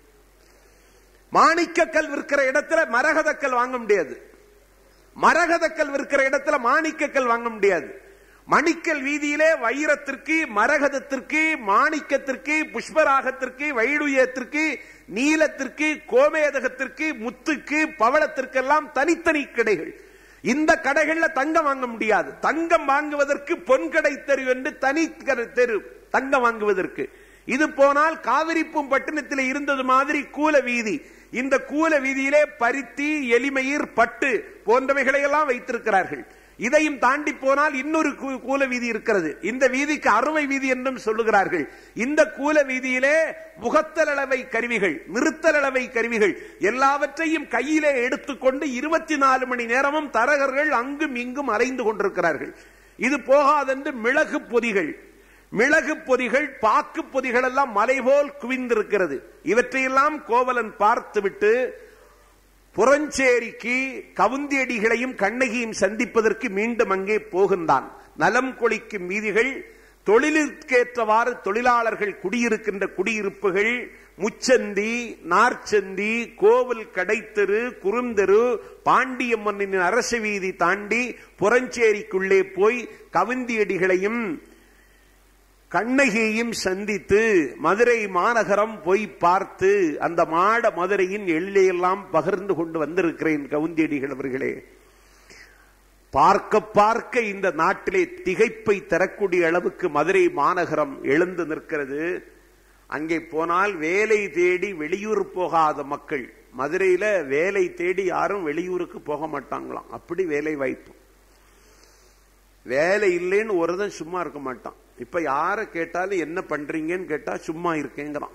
மாணிக்கக்கல் விற்கிற இடத்துல மரகதக்கல் வாங்க முடியாது மரகதக்கல் விற்கிற இடத்துல மாணிக்கக்கல் வாங்க முடியாது மணிக்கல் வீதியிலே வைரத்திற்கு மரகதத்திற்கு மாணிக்கத்திற்கு புஷ்பராகத்திற்கு வைடுயத்திற்கு நீலத்திற்கு கோமேதகத்திற்கு முத்துக்கு பவளத்திற்கெல்லாம் தனித்தனி கடைகள் இந்த கடைகள்ல தங்கம் வாங்க முடியாது தங்கம் வாங்குவதற்கு பொன்கடை தெரு என்று தனி தெரு தங்கம் வாங்குவதற்கு இது போனால் காவிரிப்பும் பட்டினத்தில் இருந்தது மாதிரி கூல வீதி இந்த கூல வீதியிலே பருத்தி எலிமயிர் பட்டு போன்றவைகளை எல்லாம் வைத்திருக்கிறார்கள் இதையும் தாண்டி போனால் இன்னொரு கூல வீதி இருக்கிறது இந்த வீதிக்கு அறுவை வீதி என்றும் சொல்லுகிறார்கள் இந்த கூல வீதியிலே முகத்தலளவை கருவிகள் நிறுத்தலளவை கருவிகள் எல்லாவற்றையும் கையிலே எடுத்துக்கொண்டு இருபத்தி நாலு மணி நேரமும் தரகர்கள் அங்கும் இங்கும் அலைந்து கொண்டிருக்கிறார்கள் இது போகாதென்று மிளகு பொதிகள் மிளகு பொதிகள் பாக்கு பொதிகள் எல்லாம் மலை போல் குவிந்திருக்கிறது இவற்றையெல்லாம் கோவலன் பார்த்துவிட்டு புறஞ்சேரிக்கு கவுந்தியடிகளையும் கண்ணகியும் சந்திப்பதற்கு மீண்டும் அங்கே போகின்றான் நலம் கொளிக்கும் வீதிகள் தொழிலுக்கேற்றவாறு தொழிலாளர்கள் குடியிருக்கின்ற குடியிருப்புகள் முச்சந்தி நார்ச்சந்தி கோவில் கடைத்தெரு குறுந்தெரு பாண்டியம்மனின் அரசு வீதி தாண்டி புறஞ்சேரிக்குள்ளே போய் கவுந்தியடிகளையும் கண்ணகியையும் சந்தித்து மதுரை மாநகரம் போய் பார்த்து அந்த மாட மதுரையின் எல்லையெல்லாம் பகிர்ந்து கொண்டு வந்திருக்கிறேன் கவுந்தியடிகள் அவர்களே பார்க்க பார்க்க இந்த நாட்டிலே திகைப்பை தரக்கூடிய அளவுக்கு மதுரை மாநகரம் எழுந்து நிற்கிறது அங்கே போனால் வேலை தேடி வெளியூர் போகாத மக்கள் மதுரையில வேலை தேடி யாரும் வெளியூருக்கு போக மாட்டாங்களாம் அப்படி வேலை வாய்ப்பு வேலை இல்லைன்னு ஒருதன் சும்மா இருக்க மாட்டான் இப்ப யார கேட்டாலும் என்ன பண்றீங்கன்னு கேட்டா சும்மா இருக்கேங்கிறான்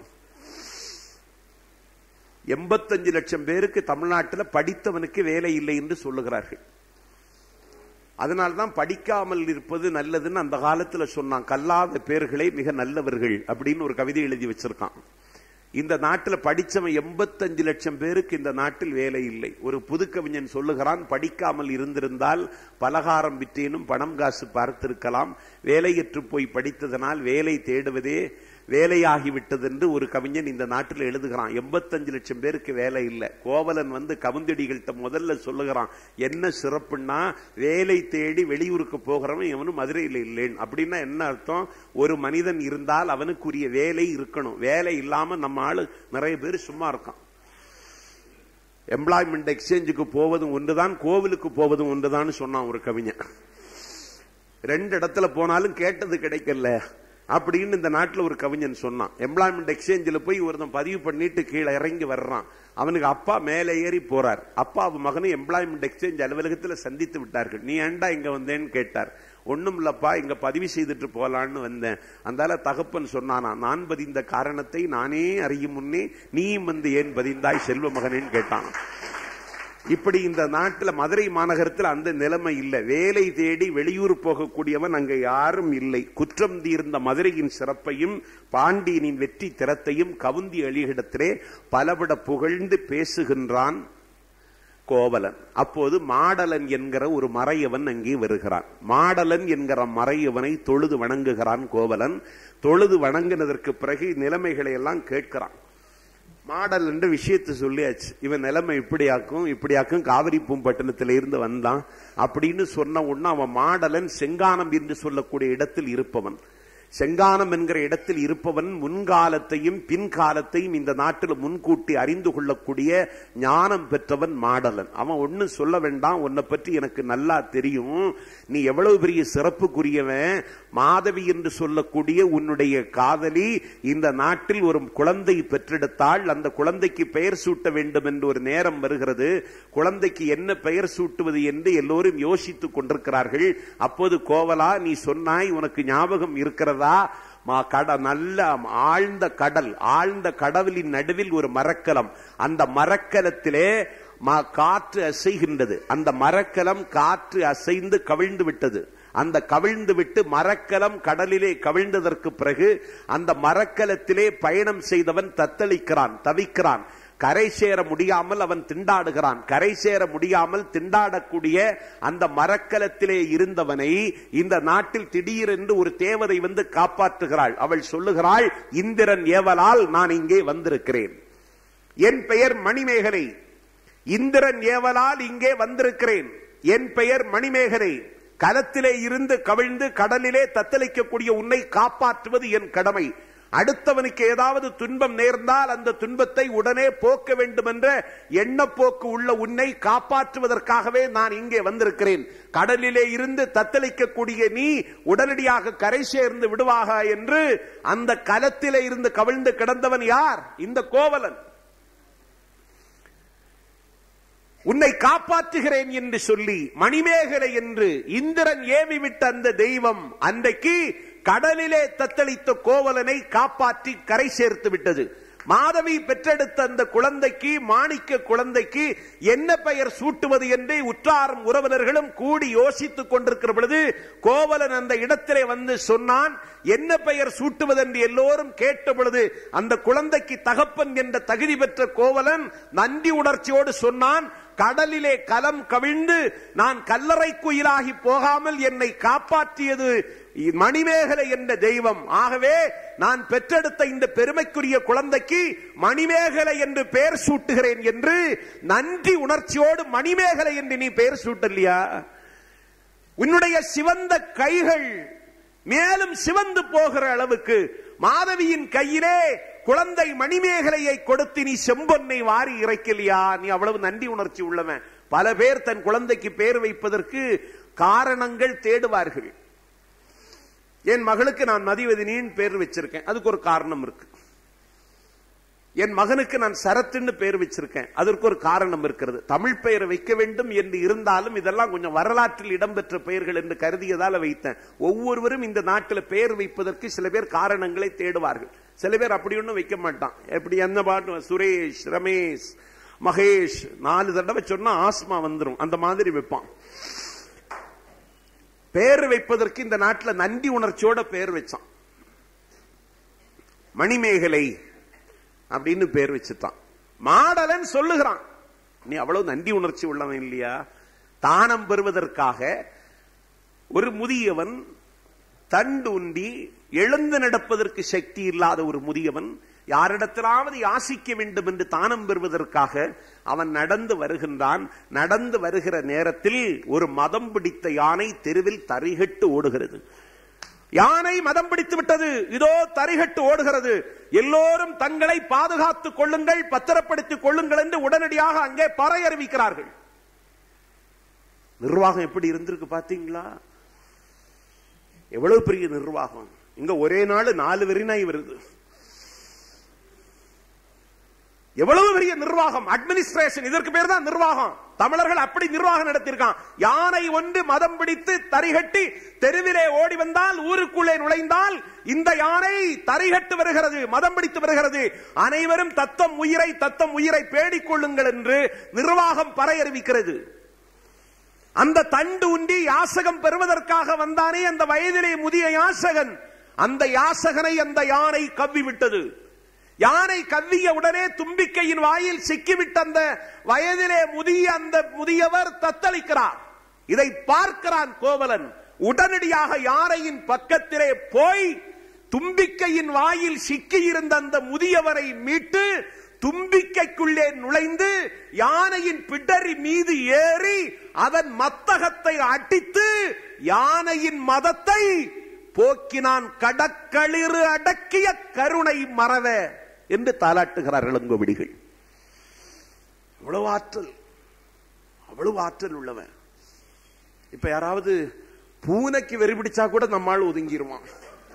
எண்பத்தஞ்சு லட்சம் பேருக்கு தமிழ்நாட்டில் படித்தவனுக்கு வேலை இல்லை என்று சொல்லுகிறார்கள் அதனால்தான் படிக்காமல் இருப்பது நல்லதுன்னு அந்த காலத்துல சொன்னான் கல்லாத பேர்களே மிக நல்லவர்கள் அப்படின்னு ஒரு கவிதை எழுதி வச்சிருக்கான் இந்த நாட்டில் படிச்சவன் எண்பத்தஞ்சு லட்சம் பேருக்கு இந்த நாட்டில் வேலை இல்லை ஒரு புது கவிஞன் சொல்லுகிறான் படிக்காமல் இருந்திருந்தால் பலகாரம் விற்றேனும் பணம் காசு பார்த்திருக்கலாம் வேலையற்று போய் படித்ததனால் வேலை தேடுவதே வேலையாகிவிட்டது என்று ஒரு கவிஞன் இந்த நாட்டில் எழுதுகிறான் எண்பத்தஞ்சு லட்சம் பேருக்கு வேலை இல்லை கோவலன் வந்து கவுந்தடிகள்கிட்ட முதல்ல சொல்லுகிறான் என்ன சிறப்புன்னா வேலை தேடி வெளியூருக்கு போகிறவன் எவனும் மதுரையில் இல்லைன்னு அப்படின்னா என்ன அர்த்தம் ஒரு மனிதன் இருந்தால் அவனுக்குரிய வேலை இருக்கணும் வேலை இல்லாம நம்ம ஆளு நிறைய பேர் சும்மா இருக்கான் எம்ப்ளாய்மெண்ட் எக்ஸ்சேஞ்சுக்கு போவதும் ஒன்றுதான் கோவிலுக்கு போவதும் ஒன்றுதான் சொன்னான் ஒரு கவிஞன் ரெண்டு இடத்துல போனாலும் கேட்டது கிடைக்கல அப்படின்னு இந்த நாட்டுல ஒரு கவிஞன் சொன்னான் எம்ப்ளாய்மெண்ட் எக்ஸ்சேஞ்சில் போய் ஒருத்தன் பதிவு பண்ணிட்டு கீழே இறங்கி வர்றான் அவனுக்கு அப்பா மேலே ஏறி போறார் அப்பா அவன் மகனை எம்ப்ளாய்மெண்ட் எக்ஸ்சேஞ்ச் அலுவலகத்தில் சந்தித்து விட்டார்கள் நீ ஏன்டா இங்க வந்தேன்னு கேட்டார் ஒண்ணும் இல்லப்பா இங்க பதிவு செய்துட்டு போலான்னு வந்தேன் அந்தால தகப்பன் சொன்னானா நான் பதிந்த காரணத்தை நானே அறியும் முன்னே நீயும் வந்து ஏன் பதிந்தாய் செல்வ மகனேன்னு கேட்டான் இப்படி இந்த நாட்டுல மதுரை மாநகரத்தில் அந்த நிலைமை இல்லை வேலை தேடி வெளியூர் போகக்கூடியவன் அங்க யாரும் இல்லை குற்றம் தீர்ந்த மதுரையின் சிறப்பையும் பாண்டியனின் வெற்றி திறத்தையும் கவுந்தி அழியிடத்திலே பலவிட புகழ்ந்து பேசுகின்றான் கோவலன் அப்போது மாடலன் என்கிற ஒரு மறையவன் அங்கே வருகிறான் மாடலன் என்கிற மறையவனை தொழுது வணங்குகிறான் கோவலன் தொழுது வணங்கினதற்கு பிறகு நிலைமைகளை எல்லாம் கேட்கிறான் மாடல் என்று விஷயத்தை சொல்லியாச்சு இவன் நிலைமை இப்படியாக்கும் இப்படியாக்கும் காவிரி பூம்பட்டினத்தில இருந்து வந்தான் அப்படின்னு சொன்ன உடனே அவன் மாடலன் செங்கானம் என்று சொல்லக்கூடிய இடத்தில் இருப்பவன் செங்கானம் என்கிற இடத்தில் இருப்பவன் முன்காலத்தையும் பின்காலத்தையும் இந்த நாட்டில் முன்கூட்டி அறிந்து கொள்ளக்கூடிய ஞானம் பெற்றவன் மாடலன் அவன் ஒன்னு சொல்ல வேண்டாம் உன்னை பற்றி எனக்கு நல்லா தெரியும் நீ எவ்வளவு பெரிய சிறப்புக்குரியவன் மாதவி என்று சொல்லக்கூடிய உன்னுடைய காதலி இந்த நாட்டில் ஒரு குழந்தை பெற்றெடுத்தால் அந்த குழந்தைக்கு பெயர் சூட்ட வேண்டும் என்று ஒரு நேரம் வருகிறது குழந்தைக்கு என்ன பெயர் சூட்டுவது என்று எல்லோரும் யோசித்துக் கொண்டிருக்கிறார்கள் அப்போது கோவலா நீ சொன்னாய் உனக்கு ஞாபகம் இருக்கிறதா கட நல்ல ஆழ்ந்த கடல் ஆழ்ந்த கடவுளின் நடுவில் ஒரு மரக்கலம் அந்த மரக்கலத்திலே காற்று அசைகின்றது அந்த மரக்கலம் காற்று அசைந்து கவிழ்ந்து விட்டது அந்த கவிழ்ந்து விட்டு மரக்கலம் கடலிலே கவிழ்ந்ததற்கு பிறகு அந்த மரக்கலத்திலே பயணம் செய்தவன் தத்தளிக்கிறான் தவிக்கிறான் கரை சேர முடியாமல் அவன் திண்டாடுகிறான் கரை சேர முடியாமல் திண்டாடக்கூடிய அந்த மரக்கலத்திலே இருந்தவனை இந்த நாட்டில் திடீரென்று ஒரு தேவதை வந்து காப்பாற்றுகிறாள் அவள் சொல்லுகிறாள் இந்திரன் ஏவலால் நான் இங்கே வந்திருக்கிறேன் என் பெயர் மணிமேகலை இந்திரன் ஏவலால் இங்கே வந்திருக்கிறேன் என் பெயர் மணிமேகலை கலத்திலே இருந்து கவிழ்ந்து கடலிலே தத்தளிக்கக்கூடிய உன்னை காப்பாற்றுவது என் கடமை அடுத்தவனுக்கு ஏதாவது துன்பம் நேர்ந்தால் அந்த துன்பத்தை உடனே போக்க வேண்டும் என்ற எண்ணப்போக்கு உள்ள உன்னை காப்பாற்றுவதற்காகவே நான் இங்கே வந்திருக்கிறேன் கடலிலே இருந்து தத்தளிக்கக்கூடிய நீ உடனடியாக கரை சேர்ந்து விடுவாக என்று அந்த கலத்திலே இருந்து கவிழ்ந்து கிடந்தவன் யார் இந்த கோவலன் உன்னை காப்பாற்றுகிறேன் என்று சொல்லி மணிமேகலை என்று இந்திரன் ஏவி விட்ட அந்த தெய்வம் அன்றைக்கு கடலிலே தத்தளித்த கோவலனை காப்பாற்றி கரை சேர்த்து விட்டது மாதவி பெற்றெடுத்த அந்த குழந்தைக்கு மாணிக்க குழந்தைக்கு என்ன பெயர் சூட்டுவது என்று உற்றாரும் உறவினர்களும் கூடி யோசித்துக் கொண்டிருக்கிற பொழுது கோவலன் அந்த இடத்திலே வந்து சொன்னான் என்ன பெயர் சூட்டுவது என்று எல்லோரும் கேட்ட பொழுது அந்த குழந்தைக்கு தகப்பன் என்ற தகுதி பெற்ற கோவலன் நன்றி உணர்ச்சியோடு சொன்னான் கடலிலே கலம் கவிழ்ந்து நான் கல்லறை குயிலாகி போகாமல் என்னை காப்பாற்றியது மணிமேகலை என்ற தெய்வம் ஆகவே நான் பெற்றெடுத்த இந்த பெருமைக்குரிய குழந்தைக்கு மணிமேகலை என்று பெயர் சூட்டுகிறேன் என்று நன்றி உணர்ச்சியோடு மணிமேகலை என்று நீ பெயர் சூட்டலையா உன்னுடைய சிவந்த கைகள் மேலும் சிவந்து போகிற அளவுக்கு மாதவியின் கையிலே குழந்தை மணிமேகலையை கொடுத்து நீ செம்பொன்னை வாரி இறைக்கலையா நீ அவ்வளவு நன்றி உணர்ச்சி உள்ளவன் பல பேர் தன் குழந்தைக்கு பேர் வைப்பதற்கு காரணங்கள் தேடுவார்கள் என் மகளுக்கு நான் மதிவதினின்னு பேர் வச்சிருக்கேன் அதுக்கு ஒரு காரணம் இருக்கு என் மகனுக்கு நான் சரத்துன்னு பேர் வச்சிருக்கேன் அதற்கு ஒரு காரணம் இருக்கிறது தமிழ் பெயர் வைக்க வேண்டும் என்று இருந்தாலும் இதெல்லாம் கொஞ்சம் வரலாற்றில் இடம்பெற்ற பெயர்கள் என்று கருதியதால வைத்தேன் ஒவ்வொருவரும் இந்த நாட்டில் பெயர் வைப்பதற்கு சில பேர் காரணங்களை தேடுவார்கள் சில பேர் அப்படி ஒன்றும் வைக்க மாட்டான் எப்படி என்ன பாட்டு சுரேஷ் ரமேஷ் மகேஷ் நாலு தடவை சொன்னா ஆஸ்மா வந்துடும் அந்த மாதிரி வைப்பான் பேர் வைப்பதற்கு இந்த நாட்டில் நன்றி உணர்ச்சியோட பேர் வச்சான் மணிமேகலை அப்படின்னு பேர் வச்சுட்டான் மாடலன் சொல்லுகிறான் நீ அவ்வளவு நன்றி உணர்ச்சி உள்ளவன் இல்லையா தானம் பெறுவதற்காக ஒரு முதியவன் தண்டு உண்டி எழுந்து நடப்பதற்கு சக்தி இல்லாத ஒரு முதியவன் யாரிடத்திலாவது யாசிக்க வேண்டும் என்று தானம் பெறுவதற்காக அவன் நடந்து வருகின்றான் நடந்து வருகிற நேரத்தில் ஒரு மதம் பிடித்த யானை தெருவில் தரிகட்டு ஓடுகிறது யானை மதம் பிடித்து விட்டது இதோ தரிகட்டு ஓடுகிறது எல்லோரும் தங்களை பாதுகாத்துக் கொள்ளுங்கள் பத்திரப்படுத்திக் கொள்ளுங்கள் என்று உடனடியாக அங்கே பறை அறிவிக்கிறார்கள் நிர்வாகம் எப்படி இருந்திருக்கு பாத்தீங்களா எவ்வளவு பெரிய நிர்வாகம் இங்க ஒரே நாள் நாலு வெறிநாய் வருது எவ்வளவு பெரிய நிர்வாகம் அட்மினிஸ்ட்ரேஷன் இதற்கு பேர் தான் நிர்வாகம் தமிழர்கள் அப்படி நிர்வாகம் நடத்திருக்கான் யானை ஒன்று மதம் பிடித்து தரிகட்டி தெருவிலே ஓடி வந்தால் ஊருக்குள்ளே நுழைந்தால் இந்த யானை தரிகட்டு வருகிறது மதம் பிடித்து வருகிறது அனைவரும் தத்தம் உயிரை தத்தம் உயிரை பேடிக் கொள்ளுங்கள் என்று நிர்வாகம் பறையறிவிக்கிறது அந்த தண்டு உண்டி யாசகம் பெறுவதற்காக வந்தானே அந்த வயதிலே முதிய யாசகன் அந்த யாசகனை அந்த யானை கவ்வி விட்டது யானை கவ்விய உடனே தும்பிக்கையின் வாயில் சிக்கிவிட்ட அந்த வயதிலே முதிய அந்த முதியவர் தத்தளிக்கிறார் இதை பார்க்கிறான் கோவலன் உடனடியாக யானையின் பக்கத்திலே போய் தும்பிக்கையின் வாயில் சிக்கியிருந்த அந்த முதியவரை மீட்டு தும்பிக்கைக்குள்ளே நுழைந்து யானையின் பிடரி மீது ஏறி அதன் மத்தகத்தை அடித்து யானையின் மதத்தை போக்கினான் கடக்களிறு அடக்கிய கருணை மறவ என்று தாலாட்டுகிறார்கள் இளங்கோவிடிகள் அவ்வளவு ஆற்றல் அவ்வளவு ஆற்றல் உள்ளவன் இப்ப யாராவது பூனைக்கு வெறி பிடிச்சா கூட நம்மால் ஒதுங்கிருவான்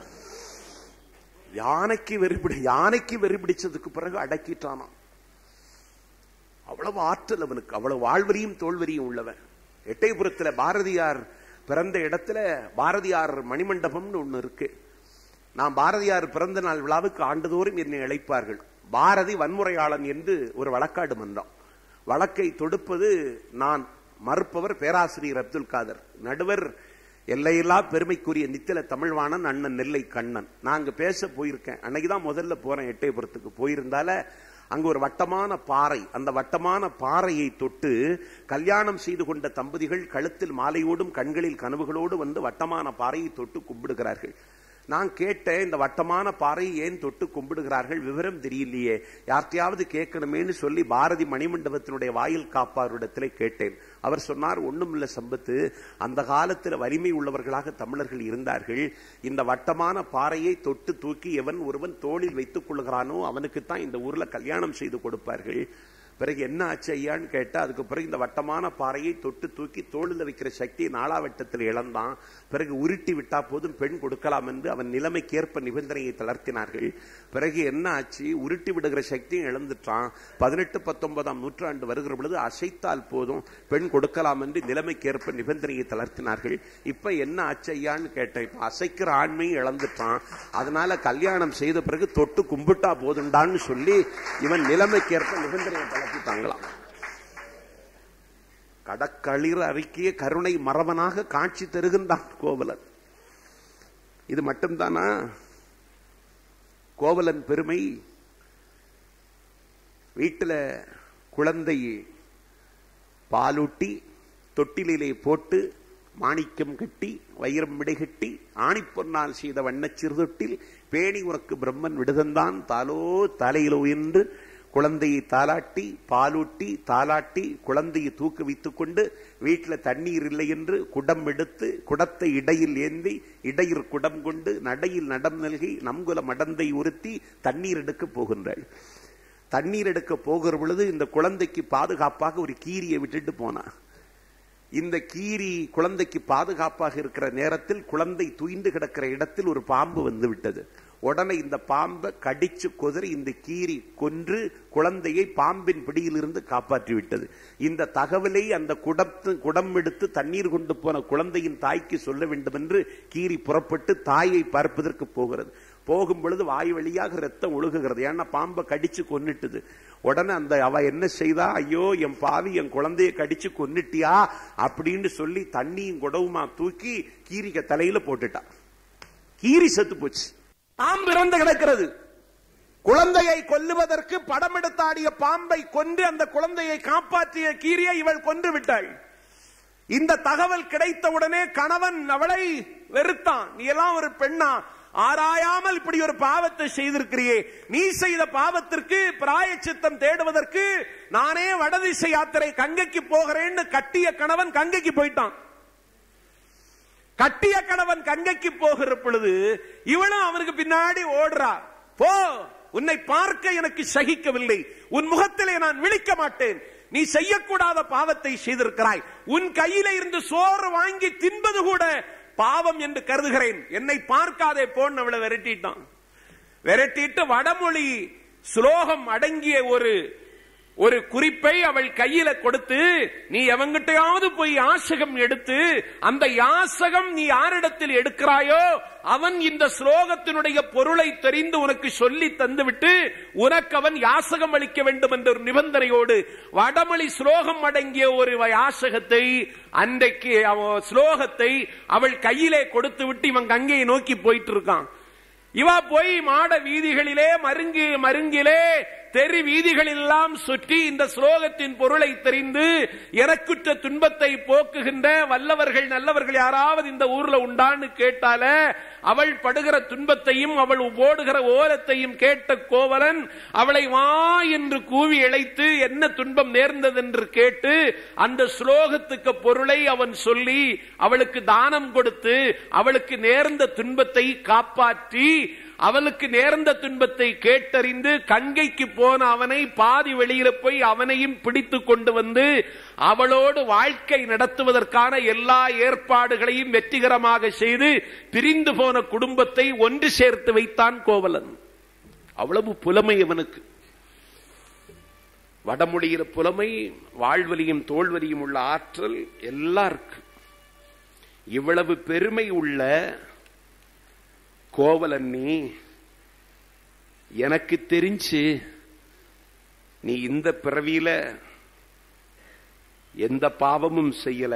யானைக்கு வெறி பிடி யானைக்கு வெறி பிடிச்சதுக்கு பிறகு அடக்கிட்டானாம் அவ்வளவு ஆற்றல் அவனுக்கு அவ்வளவு வாழ்வரியும் தோல்வரியும் உள்ளவன் எட்டயபுரத்துல பாரதியார் பிறந்த இடத்துல பாரதியார் மணிமண்டபம்னு ஒண்ணு இருக்கு நான் பாரதியார் பிறந்த நாள் விழாவுக்கு ஆண்டுதோறும் என்னை அழைப்பார்கள் பாரதி வன்முறையாளன் என்று ஒரு வழக்காடு மன்றம் வழக்கை தொடுப்பது நான் மறுப்பவர் பேராசிரியர் அப்துல் காதர் நடுவர் எல்லையில்லா பெருமைக்குரிய நித்தில தமிழ்வாணன் அண்ணன் நெல்லை கண்ணன் நான் அங்க பேச போயிருக்கேன் அன்னைக்குதான் முதல்ல போறேன் எட்டயபுரத்துக்கு போயிருந்தால அங்க ஒரு வட்டமான பாறை அந்த வட்டமான பாறையை தொட்டு கல்யாணம் செய்து கொண்ட தம்பதிகள் கழுத்தில் மாலையோடும் கண்களில் கனவுகளோடு வந்து வட்டமான பாறையை தொட்டு கும்பிடுகிறார்கள் நான் கேட்டேன் இந்த வட்டமான பாறை ஏன் தொட்டு கும்பிடுகிறார்கள் விவரம் தெரியலையே யார்த்தையாவது கேட்கணுமேன்னு சொல்லி பாரதி மணிமண்டபத்தினுடைய வாயில் காப்பாரிடத்திலே கேட்டேன் அவர் சொன்னார் ஒண்ணும் இல்ல சம்பத்து அந்த காலத்தில் வலிமை உள்ளவர்களாக தமிழர்கள் இருந்தார்கள் இந்த வட்டமான பாறையை தொட்டு தூக்கி எவன் ஒருவன் தோளில் வைத்துக் கொள்கிறானோ அவனுக்குத்தான் இந்த ஊர்ல கல்யாணம் செய்து கொடுப்பார்கள் பிறகு என்ன ஆச்சு ஐயான்னு கேட்டா அதுக்கு பிறகு இந்த வட்டமான பாறையை தொட்டு தூக்கி தோளில் வைக்கிற சக்தியை நாளாவட்டத்தில் இழந்தான் பிறகு உருட்டி விட்டா போதும் பெண் கொடுக்கலாம் என்று அவன் நிலைமைக்கேற்ப நிபந்தனையை தளர்த்தினார்கள் பிறகு என்ன ஆச்சு உருட்டி விடுகிற சக்தியும் இழந்துட்டான் பதினெட்டு பத்தொன்பதாம் நூற்றாண்டு வருகிற பொழுது அசைத்தால் போதும் பெண் கொடுக்கலாம் என்று நிலைமைக்கேற்ப நிபந்தனையை தளர்த்தினார்கள் இப்ப என்ன ஆச்சு ஐயான்னு கேட்டேன் இப்ப அசைக்கிற ஆண்மையும் இழந்துட்டான் அதனால கல்யாணம் செய்த பிறகு தொட்டு கும்பிட்டா போதுண்டான்னு சொல்லி இவன் நிலைமைக்கேற்ப நிபந்தனையை தளர்த்திட்டாங்களாம் கடக்களிர் அறிக்கைய கருணை மரவனாக காட்சி தருகின்றான் கோவலன் இது மட்டும்தானா கோவலன் பெருமை வீட்டில் குழந்தை பாலூட்டி தொட்டிலே போட்டு மாணிக்கம் கட்டி வைரம் விடை கட்டி ஆணிப்பொன்னால் செய்த வண்ணச் சிறுதொட்டில் பேணி உனக்கு பிரம்மன் விடுதந்தான் தாலோ தலையிலோ என்று குழந்தையை தாலாட்டி பாலூட்டி தாலாட்டி குழந்தையை தூக்க வைத்துக் கொண்டு வீட்டில் தண்ணீர் இல்லை என்று குடம் எடுத்து குடத்தை இடையில் ஏந்தி இடையில் குடம் கொண்டு நடையில் நடம் நல்கி நம்குல மடந்தை உறுத்தி தண்ணீர் எடுக்க போகின்றாள் தண்ணீர் எடுக்க போகிற பொழுது இந்த குழந்தைக்கு பாதுகாப்பாக ஒரு கீரியை விட்டுட்டு போனா இந்த கீரி குழந்தைக்கு பாதுகாப்பாக இருக்கிற நேரத்தில் குழந்தை துயிந்து கிடக்கிற இடத்தில் ஒரு பாம்பு வந்து விட்டது உடனே இந்த பாம்பை கடிச்சு கொதறி இந்த கீரி கொன்று குழந்தையை பாம்பின் பிடியிலிருந்து காப்பாற்றி விட்டது இந்த தகவலை அந்த குடத்து குடம் எடுத்து தண்ணீர் கொண்டு போன குழந்தையின் தாய்க்கு சொல்ல வேண்டும் என்று கீரி புறப்பட்டு தாயை பார்ப்பதற்கு போகிறது போகும் பொழுது வாய் வழியாக ரத்தம் ஒழுகுகிறது ஏன்னா பாம்பை கடிச்சு கொன்னுட்டுது உடனே அந்த அவ என்ன செய்தா ஐயோ என் பாவி என் குழந்தைய கடிச்சு கொன்னுட்டியா அப்படின்னு சொல்லி தண்ணியும் குடவுமா தூக்கி கீரிக்க தலையில போட்டுட்டா கீரி செத்து போச்சு பாம்பு இறந்து கிடக்கிறது குழந்தையை கொல்லுவதற்கு படம் எடுத்தாடிய பாம்பை கொன்று அந்த குழந்தையை காப்பாற்றிய கீரியை இவள் கொன்று விட்டாள் இந்த தகவல் கிடைத்தவுடனே கணவன் அவளை வெறுத்தான் நீ எல்லாம் ஒரு பெண்ணா ஆராயாமல் இப்படி ஒரு பாவத்தை செய்திருக்கிறியே நீ செய்த பாவத்திற்கு பிராயச்சித்தம் தேடுவதற்கு நானே வடதிசை யாத்திரை கங்கைக்கு போகிறேன்னு கட்டிய கணவன் கங்கைக்கு போயிட்டான் கட்டிய கணவன் கங்கைக்கு போகிற பொழுது இவளும் அவனுக்கு பின்னாடி ஓடுறா போ உன்னை பார்க்க எனக்கு சகிக்கவில்லை உன் முகத்திலே நான் விழிக்க மாட்டேன் நீ செய்யக்கூடாத பாவத்தை செய்திருக்கிறாய் உன் கையில இருந்து சோறு வாங்கி தின்பது கூட பாவம் என்று கருதுகிறேன் என்னை பார்க்காதே போன் அவளை விரட்டிட்டான் விரட்டிட்டு வடமொழி ஸ்லோகம் அடங்கிய ஒரு ஒரு குறிப்பை அவள் கையில கொடுத்து நீ எவங்கிட்டையாவது போய் யாசகம் எடுத்து அந்த யாசகம் நீ யாரிடத்தில் எடுக்கிறாயோ அவன் இந்த ஸ்லோகத்தினுடைய பொருளை தெரிந்து உனக்கு சொல்லி தந்துவிட்டு உனக்கு அவன் யாசகம் அளிக்க வேண்டும் என்ற ஒரு நிபந்தனையோடு வடமொழி ஸ்லோகம் அடங்கிய ஒரு யாசகத்தை அன்றைக்கு அவ ஸ்லோகத்தை அவள் கையிலே கொடுத்து விட்டு இவன் கங்கையை நோக்கி போயிட்டு இருக்கான் இவா போய் மாட வீதிகளிலே மருங்கு மருங்கிலே தெரு வீதிகளெல்லாம் சுற்றி இந்த ஸ்லோகத்தின் பொருளை தெரிந்து எனக்குற்ற துன்பத்தை போக்குகின்ற வல்லவர்கள் நல்லவர்கள் யாராவது இந்த ஊர்ல உண்டான்னு கேட்டால அவள் படுகிற துன்பத்தையும் அவள் ஓடுகிற ஓலத்தையும் கேட்ட கோவலன் அவளை வா என்று கூவி இழைத்து என்ன துன்பம் நேர்ந்தது என்று கேட்டு அந்த ஸ்லோகத்துக்கு பொருளை அவன் சொல்லி அவளுக்கு தானம் கொடுத்து அவளுக்கு நேர்ந்த துன்பத்தை காப்பாற்றி அவளுக்கு நேர்ந்த துன்பத்தை கேட்டறிந்து கங்கைக்கு போன அவனை பாதி வெளியில போய் அவனையும் பிடித்து கொண்டு வந்து அவளோடு வாழ்க்கை நடத்துவதற்கான எல்லா ஏற்பாடுகளையும் வெற்றிகரமாக செய்து பிரிந்து போன குடும்பத்தை ஒன்று சேர்த்து வைத்தான் கோவலன் அவ்வளவு புலமை அவனுக்கு வடமொழியில புலமை வாழ்வலியும் தோல்வலியும் உள்ள ஆற்றல் எல்லாருக்கு இவ்வளவு பெருமை உள்ள கோவலன் நீ எனக்கு தெரிஞ்சு நீ இந்த பிறவியில எந்த பாவமும் செய்யல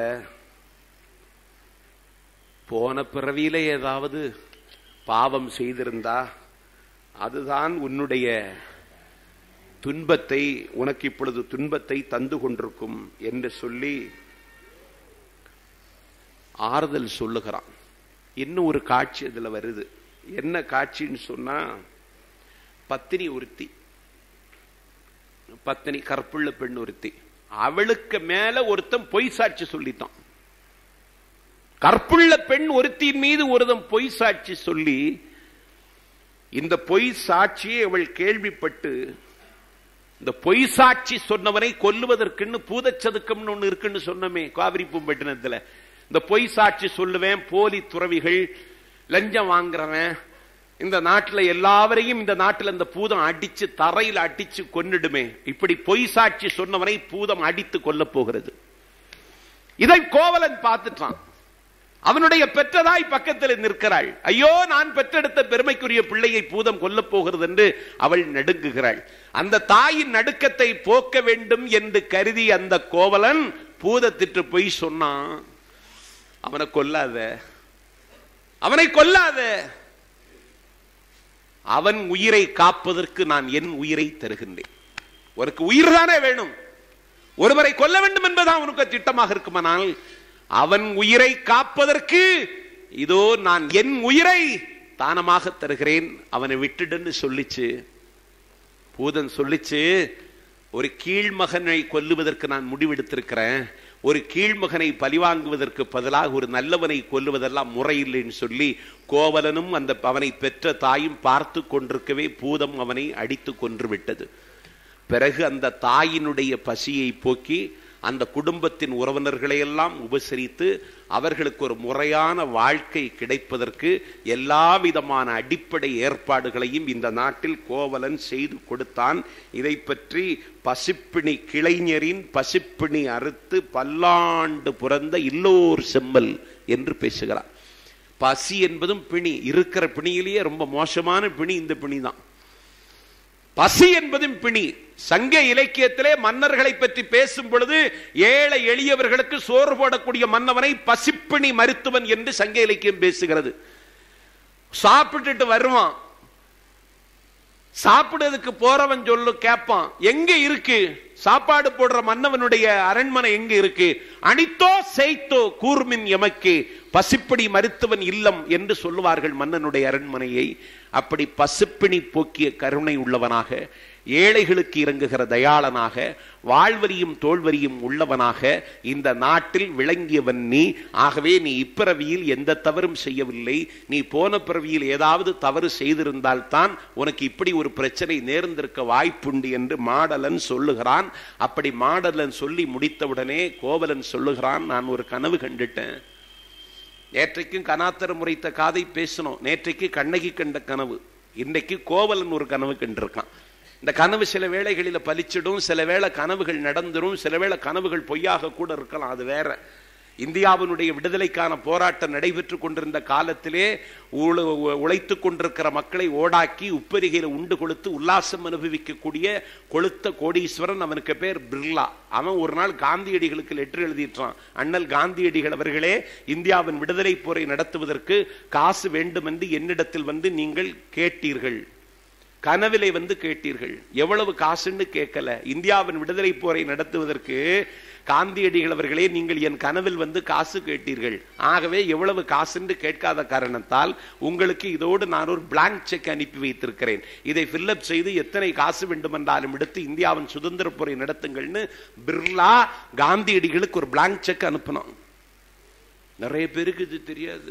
போன பிறவியில ஏதாவது பாவம் செய்திருந்தா அதுதான் உன்னுடைய துன்பத்தை உனக்கு இப்பொழுது துன்பத்தை தந்து கொண்டிருக்கும் என்று சொல்லி ஆறுதல் சொல்லுகிறான் இன்னும் ஒரு காட்சி அதுல வருது என்ன காட்சின்னு சொன்னா பத்தினி ஒருத்தி பத்தினி கற்புள்ள பெண் ஒருத்தி அவளுக்கு மேல ஒருத்தன் பொய் சாட்சி சொல்லித்தான் கற்புள்ள பெண் ஒருத்தின் மீது ஒருத்தன் பொய் சாட்சி சொல்லி இந்த பொய் சாட்சியை அவள் கேள்விப்பட்டு இந்த பொய் சாட்சி சொன்னவனை கொல்லுவதற்குன்னு பூதச்சதுக்கம்னு ஒண்ணு இருக்குன்னு சொன்னமே காவிரி பூம்பட்டினத்துல இந்த பொய் சாட்சி சொல்லுவேன் போலி துறவிகள் லஞ்சம் வாங்குறவன் இந்த நாட்டுல எல்லாவரையும் இந்த நாட்டுல இந்த பூதம் அடிச்சு தரையில் அடிச்சு கொன்னிடுமே இப்படி பொய் சாட்சி சொன்னவனை பூதம் அடித்து கொல்ல போகிறது இதை கோவலன் பார்த்துட்டான் அவனுடைய பெற்றதாய் பக்கத்தில் நிற்கிறாள் ஐயோ நான் பெற்றெடுத்த பெருமைக்குரிய பிள்ளையை பூதம் கொல்லப் போகிறது என்று அவள் நடுங்குகிறாள் அந்த தாயின் நடுக்கத்தை போக்க வேண்டும் என்று கருதி அந்த கோவலன் பூதத்திட்டு பொய் சொன்னான் அவனை கொல்லாத அவனை கொல்லாத அவன் உயிரை காப்பதற்கு நான் என் உயிரை தருகின்றேன் உனக்கு உயிர் தானே வேணும் ஒருவரை கொல்ல வேண்டும் என்பதான் உனக்கு திட்டமாக இருக்குமானால் அவன் உயிரை காப்பதற்கு இதோ நான் என் உயிரை தானமாக தருகிறேன் அவனை விட்டுடுன்னு சொல்லிச்சு பூதன் சொல்லிச்சு ஒரு கீழ்மகனை கொல்லுவதற்கு நான் முடிவெடுத்திருக்கிறேன் ஒரு கீழ்மகனை பழிவாங்குவதற்கு பதிலாக ஒரு நல்லவனை கொல்லுவதெல்லாம் முறையில்லைன்னு சொல்லி கோவலனும் அந்த அவனை பெற்ற தாயும் பார்த்து கொண்டிருக்கவே பூதம் அவனை அடித்து கொன்று விட்டது பிறகு அந்த தாயினுடைய பசியை போக்கி அந்த குடும்பத்தின் உறவினர்களை எல்லாம் உபசரித்து அவர்களுக்கு ஒரு முறையான வாழ்க்கை கிடைப்பதற்கு எல்லா விதமான அடிப்படை ஏற்பாடுகளையும் இந்த நாட்டில் கோவலன் செய்து கொடுத்தான் இதை பற்றி பசிப்பிணி கிளைஞரின் பசிப்பிணி அறுத்து பல்லாண்டு புறந்த இல்லோர் செம்மல் என்று பேசுகிறார் பசி என்பதும் பிணி இருக்கிற பிணியிலேயே ரொம்ப மோசமான பிணி இந்த பிணி தான் பசி என்பதும் பிணி சங்க இலக்கியத்திலே மன்னர்களை பற்றி பேசும் பொழுது ஏழை எளியவர்களுக்கு சோறு போடக்கூடிய மன்னவனை பசிப்பிணி மருத்துவன் என்று சங்க இலக்கியம் பேசுகிறது சாப்பிட்டுட்டு வருவான் சாப்பிடுறதுக்கு போறவன் சொல்லு கேட்பான் எங்க இருக்கு சாப்பாடு போடுற மன்னவனுடைய அரண்மனை எங்க இருக்கு அனித்தோ செய்தோ கூர்மின் எமக்கு பசிப்பிணி மருத்துவன் இல்லம் என்று சொல்லுவார்கள் மன்னனுடைய அரண்மனையை அப்படி பசுப்பிணி போக்கிய கருணை உள்ளவனாக ஏழைகளுக்கு இறங்குகிற தயாளனாக வாழ்வரியும் தோல்வரியும் உள்ளவனாக இந்த நாட்டில் விளங்கியவன் நீ ஆகவே நீ இப்பிறவியில் எந்த தவறும் செய்யவில்லை நீ போன பிறவியில் ஏதாவது தவறு செய்திருந்தால் தான் உனக்கு இப்படி ஒரு பிரச்சனை நேர்ந்திருக்க வாய்ப்புண்டு என்று மாடலன் சொல்லுகிறான் அப்படி மாடலன் சொல்லி முடித்தவுடனே கோவலன் சொல்லுகிறான் நான் ஒரு கனவு கண்டுட்டேன் நேற்றைக்கும் கனாத்தர முறைத்த காதை பேசணும் நேற்றைக்கு கண்ணகி கண்ட கனவு இன்னைக்கு கோவலன் ஒரு கனவு கண்டிருக்கான் இந்த கனவு சில வேளைகளில் பலிச்சிடும் சில வேளை கனவுகள் நடந்துரும் சில வேளை கனவுகள் பொய்யாக கூட இருக்கலாம் அது வேற இந்தியாவினுடைய விடுதலைக்கான போராட்டம் நடைபெற்று கொண்டிருந்த காலத்திலே உழைத்துக் கொண்டிருக்கிற மக்களை ஓடாக்கி உப்பரிகையில் உண்டு கொடுத்து உல்லாசம் அனுபவிக்கக்கூடிய கொளுத்த கோடீஸ்வரன் அவனுக்கு பேர் பிர்லா அவன் ஒரு நாள் காந்தியடிகளுக்கு லெட்டர் எழுதிட்டான் அண்ணல் காந்தியடிகள் அவர்களே இந்தியாவின் விடுதலை போரை நடத்துவதற்கு காசு வேண்டும் என்று என்னிடத்தில் வந்து நீங்கள் கேட்டீர்கள் கனவிலை வந்து கேட்டீர்கள் எவ்வளவு காசுன்னு கேட்கல இந்தியாவின் விடுதலை போரை நடத்துவதற்கு காந்தியடிகள் அவர்களே நீங்கள் என் கனவில் வந்து காசு கேட்டீர்கள் ஆகவே எவ்வளவு காசுன்னு கேட்காத காரணத்தால் உங்களுக்கு இதோடு நான் ஒரு பிளாங்க் செக் அனுப்பி வைத்திருக்கிறேன் இதை ஃபில்லப் செய்து எத்தனை காசு வேண்டுமென்றாலும் எடுத்து இந்தியாவின் சுதந்திர போரை நடத்துங்கள்னு பிர்லா காந்தியடிகளுக்கு ஒரு பிளாங்க் செக் அனுப்பினோம் நிறைய பேருக்கு இது தெரியாது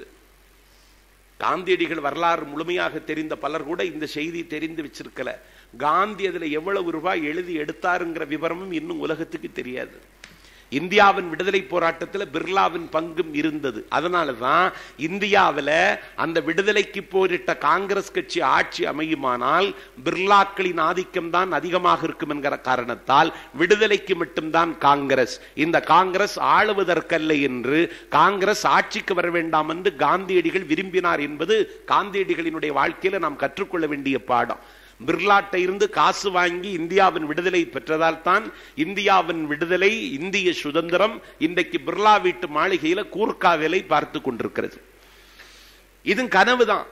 காந்தியடிகள் வரலாறு முழுமையாக தெரிந்த பலர் கூட இந்த செய்தி தெரிந்து வச்சிருக்கல காந்தி அதுல எவ்வளவு ரூபாய் எழுதி எடுத்தாருங்கிற விவரமும் இன்னும் உலகத்துக்கு தெரியாது இந்தியாவின் விடுதலை போராட்டத்தில் பிர்லாவின் பங்கும் இருந்தது அதனாலதான் இந்தியாவில் அந்த விடுதலைக்கு போரிட்ட காங்கிரஸ் கட்சி ஆட்சி அமையுமானால் பிர்லாக்களின் ஆதிக்கம் தான் அதிகமாக இருக்கும் என்கிற காரணத்தால் விடுதலைக்கு மட்டும்தான் காங்கிரஸ் இந்த காங்கிரஸ் ஆளுவதற்கல்ல என்று காங்கிரஸ் ஆட்சிக்கு வர வேண்டாம் என்று காந்தியடிகள் விரும்பினார் என்பது காந்தியடிகளினுடைய வாழ்க்கையில நாம் கற்றுக்கொள்ள வேண்டிய பாடம் பிர்லாட்டை இருந்து காசு வாங்கி இந்தியாவின் விடுதலை பெற்றதால் தான் இந்தியாவின் விடுதலை இந்திய சுதந்திரம் இன்றைக்கு பிர்லா வீட்டு மாளிகையில கூர்க்கா வேலை பார்த்து கொண்டிருக்கிறது இது கனவுதான்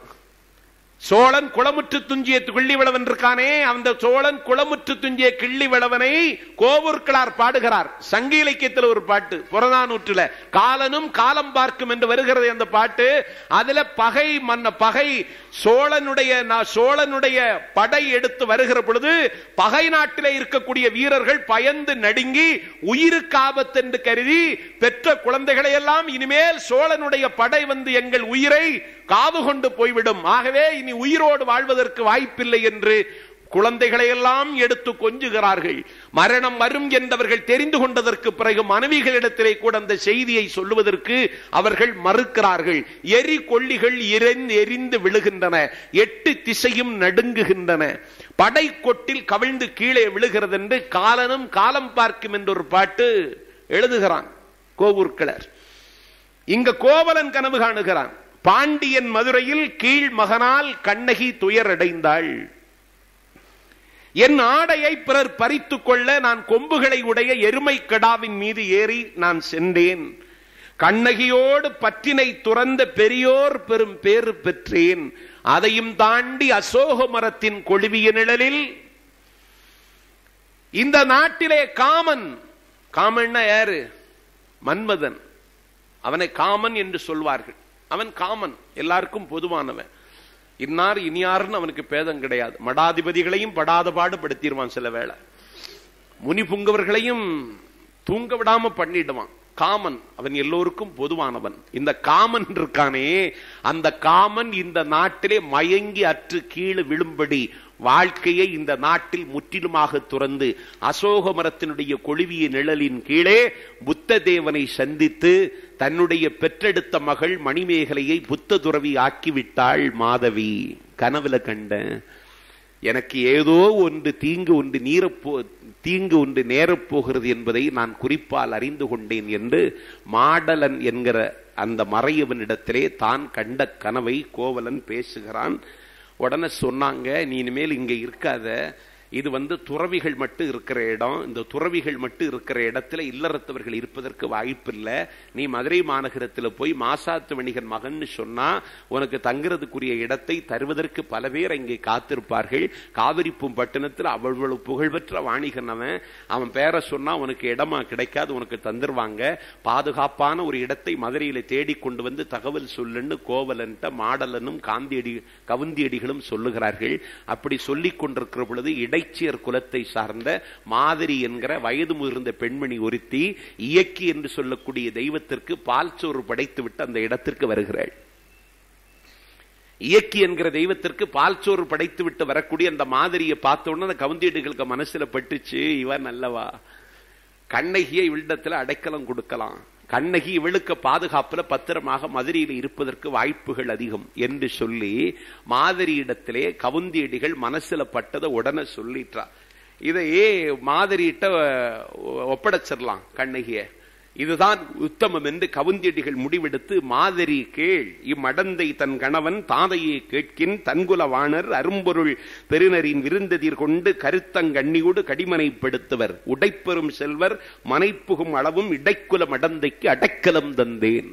சோழன் குளமுற்று துஞ்சிய கிள்ளி விளவன் இருக்கானே அந்த சோழன் குளமுற்று துஞ்சிய கிள்ளி விளவனை கோவூர்களார் பாடுகிறார் சங்க இலக்கியத்தில் ஒரு பாட்டு புறநானூற்றுல காலனும் காலம் பார்க்கும் என்று வருகிறது அந்த பாட்டு அதுல பகை மன்ன பகை சோழனுடைய சோழனுடைய படை எடுத்து வருகிற பொழுது பகை நாட்டிலே இருக்கக்கூடிய வீரர்கள் பயந்து நடுங்கி உயிருக்கு ஆபத்து என்று கருதி பெற்ற குழந்தைகளை எல்லாம் இனிமேல் சோழனுடைய படை வந்து எங்கள் உயிரை காவு கொண்டு போய்விடும் ஆகவே இனி உயிரோடு வாழ்வதற்கு வாய்ப்பில்லை என்று குழந்தைகளை எல்லாம் எடுத்து கொஞ்சுகிறார்கள் மரணம் வரும் என்றவர்கள் தெரிந்து கொண்டதற்கு பிறகு மனைவிகளிடத்திலே கூட அந்த செய்தியை சொல்லுவதற்கு அவர்கள் மறுக்கிறார்கள் எரி கொல்லிகள் எரிந்து விழுகின்றன எட்டு திசையும் நடுங்குகின்றன படை கொட்டில் கவிழ்ந்து கீழே விழுகிறது என்று காலனும் காலம் பார்க்கும் என்று ஒரு பாட்டு எழுதுகிறான் கோவூர்கிழர் இங்க கோவலன் கனவு காணுகிறான் பாண்டியன் மதுரையில் கீழ் மகனால் கண்ணகி துயரடைந்தாள் என் ஆடையை பிறர் பறித்துக் கொள்ள நான் கொம்புகளை உடைய எருமை கடாவின் மீது ஏறி நான் சென்றேன் கண்ணகியோடு பற்றினை துறந்த பெரியோர் பெரும் பேறு பெற்றேன் அதையும் தாண்டி அசோக மரத்தின் கொழுவிய நிழலில் இந்த நாட்டிலே காமன் காமன்னா யாரு மன்மதன் அவனை காமன் என்று சொல்வார்கள் அவன் காமன் எல்லாருக்கும் பொதுவானவன் இன்னார் இனியாருன்னு அவனுக்கு பேதம் கிடையாது மடாதிபதிகளையும் படாத பாடு படுத்திடுவான் சில வேளை முனி புங்கவர்களையும் தூங்க விடாம பண்ணிடுவான் காமன் அவன் எல்லோருக்கும் பொதுவானவன் இந்த காமன் இருக்கானே அந்த காமன் இந்த நாட்டிலே மயங்கி அற்று கீழே விழும்படி வாழ்க்கையை இந்த நாட்டில் முற்றிலுமாக துறந்து அசோக மரத்தினுடைய கொழுவிய நிழலின் கீழே புத்த தேவனை சந்தித்து தன்னுடைய பெற்றெடுத்த மகள் மணிமேகலையை புத்த துறவி ஆக்கிவிட்டாள் மாதவி கனவுல கண்ட எனக்கு ஏதோ ஒன்று தீங்கு ஒன்று நீரப்போ தீங்கு ஒன்று நேரப்போகிறது என்பதை நான் குறிப்பால் அறிந்து கொண்டேன் என்று மாடலன் என்கிற அந்த மறையவனிடத்திலே தான் கண்ட கனவை கோவலன் பேசுகிறான் உடனே சொன்னாங்க நீ இனிமேல் இங்க இருக்காத இது வந்து துறவிகள் மட்டும் இருக்கிற இடம் இந்த துறவிகள் மட்டும் இருக்கிற இடத்துல இல்லறத்தவர்கள் இருப்பதற்கு வாய்ப்பில்லை நீ மதுரை மாநகரத்தில் போய் மாசாத்து வணிகன் மகன் சொன்னா உனக்கு தங்குறதுக்குரிய இடத்தை தருவதற்கு பல பேர் இங்கே காத்திருப்பார்கள் காவிரிப்பும் பட்டணத்தில் அவ்வளவு புகழ்பெற்ற வாணிகன் அவன் அவன் பேரை சொன்னா உனக்கு இடமா கிடைக்காது உனக்கு தந்துருவாங்க பாதுகாப்பான ஒரு இடத்தை மதுரையில தேடி கொண்டு வந்து தகவல் சொல்லுன்னு கோவலன்ட்ட மாடலனும் காந்தியடி கவுந்தியடிகளும் சொல்லுகிறார்கள் அப்படி சொல்லிக் கொண்டிருக்கிற பொழுது இடை இடைச்சியர் குலத்தை சார்ந்த மாதிரி என்கிற வயது முதிர்ந்த பெண்மணி ஒருத்தி இயக்கி என்று சொல்லக்கூடிய தெய்வத்திற்கு பால் சோறு படைத்து விட்டு அந்த இடத்திற்கு வருகிறாள் இயக்கி என்கிற தெய்வத்திற்கு பால் சோறு படைத்து விட்டு வரக்கூடிய அந்த மாதிரியை பார்த்த உடனே அந்த கவுந்தீடுகளுக்கு மனசுல பட்டுச்சு இவன் நல்லவா கண்ணகியை இவ்விடத்துல அடைக்கலம் கொடுக்கலாம் கண்ணகி இவளுக்கு பாதுகாப்புல பத்திரமாக மதுரையில் இருப்பதற்கு வாய்ப்புகள் அதிகம் என்று சொல்லி மாதிரியிடத்திலே கவுந்தியடிகள் மனசுல பட்டதை உடனே சொல்லிட்டா இதையே மாதிரியிட்ட ஒப்படைச்சிடலாம் கண்ணகிய இதுதான் உத்தமம் என்று கவுந்தியடிகள் முடிவெடுத்து மாதிரி கேள் இம்மடந்தை தன் கணவன் தாதையை கேட்கின் தன்குல வாணர் அரும்பொருள் பெருநரின் விருந்ததிர் கொண்டு கருத்தங்கண்ணியோடு கடிமனைப்படுத்துவர் உடைப்பெறும் செல்வர் மனைப்புகும் அளவும் இடைக்குல மடந்தைக்கு அடைக்கலம் தந்தேன்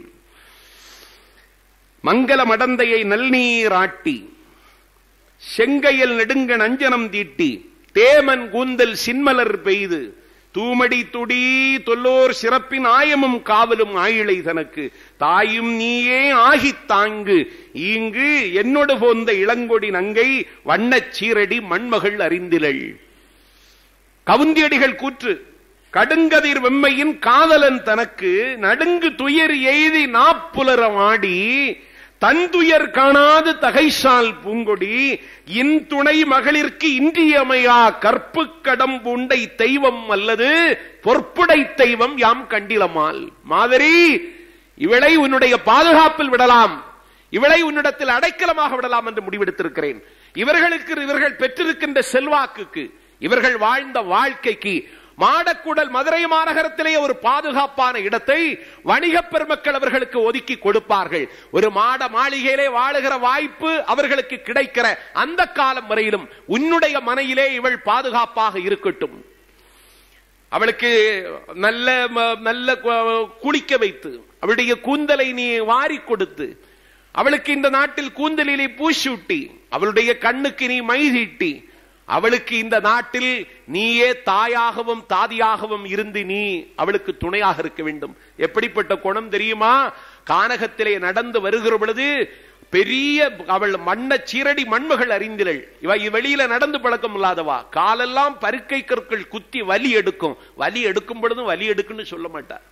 மங்கள மடந்தையை நல்நீராட்டி செங்கையில் நெடுங்க நஞ்சனம் தீட்டி தேமன் கூந்தல் சின்மலர் பெய்து தூமடி துடி தொல்லோர் சிறப்பின் ஆயமும் காவலும் ஆயிழை தனக்கு தாயும் நீயே ஆகித் தாங்கு ஈங்கு என்னோடு போந்த இளங்கொடி நங்கை வண்ணச் சீரடி மண்மகள் அறிந்திலள் கவுந்தியடிகள் கூற்று கடுங்கதிர் வெம்மையின் காதலன் தனக்கு நடுங்கு துயர் எய்தி நாப்புலரமாடி தந்துயர் காணாது தகைசால் பூங்கொடி இன் துணை மகளிர்க்கு இன்றியமையா கற்பு கடம்புண்டை தெய்வம் அல்லது பொற்புடை தெய்வம் யாம் கண்டிலமால் மாதிரி இவளை உன்னுடைய பாதுகாப்பில் விடலாம் இவளை உன்னிடத்தில் அடைக்கலமாக விடலாம் என்று முடிவெடுத்திருக்கிறேன் இவர்களுக்கு இவர்கள் பெற்றிருக்கின்ற செல்வாக்குக்கு இவர்கள் வாழ்ந்த வாழ்க்கைக்கு மாடக்குடல் மதுரை மாநகரத்திலே ஒரு பாதுகாப்பான இடத்தை வணிக பெருமக்கள் அவர்களுக்கு ஒதுக்கி கொடுப்பார்கள் ஒரு மாட மாளிகையிலே வாழுகிற வாய்ப்பு அவர்களுக்கு கிடைக்கிற அந்த காலம் வரையிலும் உன்னுடைய மனையிலே இவள் பாதுகாப்பாக இருக்கட்டும் அவளுக்கு நல்ல நல்ல குளிக்க வைத்து அவளுடைய கூந்தலை நீ வாரி கொடுத்து அவளுக்கு இந்த நாட்டில் கூந்தலிலே பூசூட்டி அவளுடைய கண்ணுக்கு நீ மை தீட்டி அவளுக்கு இந்த நாட்டில் நீயே தாயாகவும் தாதியாகவும் இருந்து நீ அவளுக்கு துணையாக இருக்க வேண்டும் எப்படிப்பட்ட குணம் தெரியுமா கானகத்திலே நடந்து வருகிற பொழுது பெரிய அவள் மண்ண சீரடி மண்மகள் அறிந்திலள் இவ வெளியில நடந்து பழக்கம் இல்லாதவா காலெல்லாம் பருக்கை கற்கள் குத்தி வலி எடுக்கும் வலி எடுக்கும் பொழுதும் வலி எடுக்குன்னு சொல்ல மாட்டார்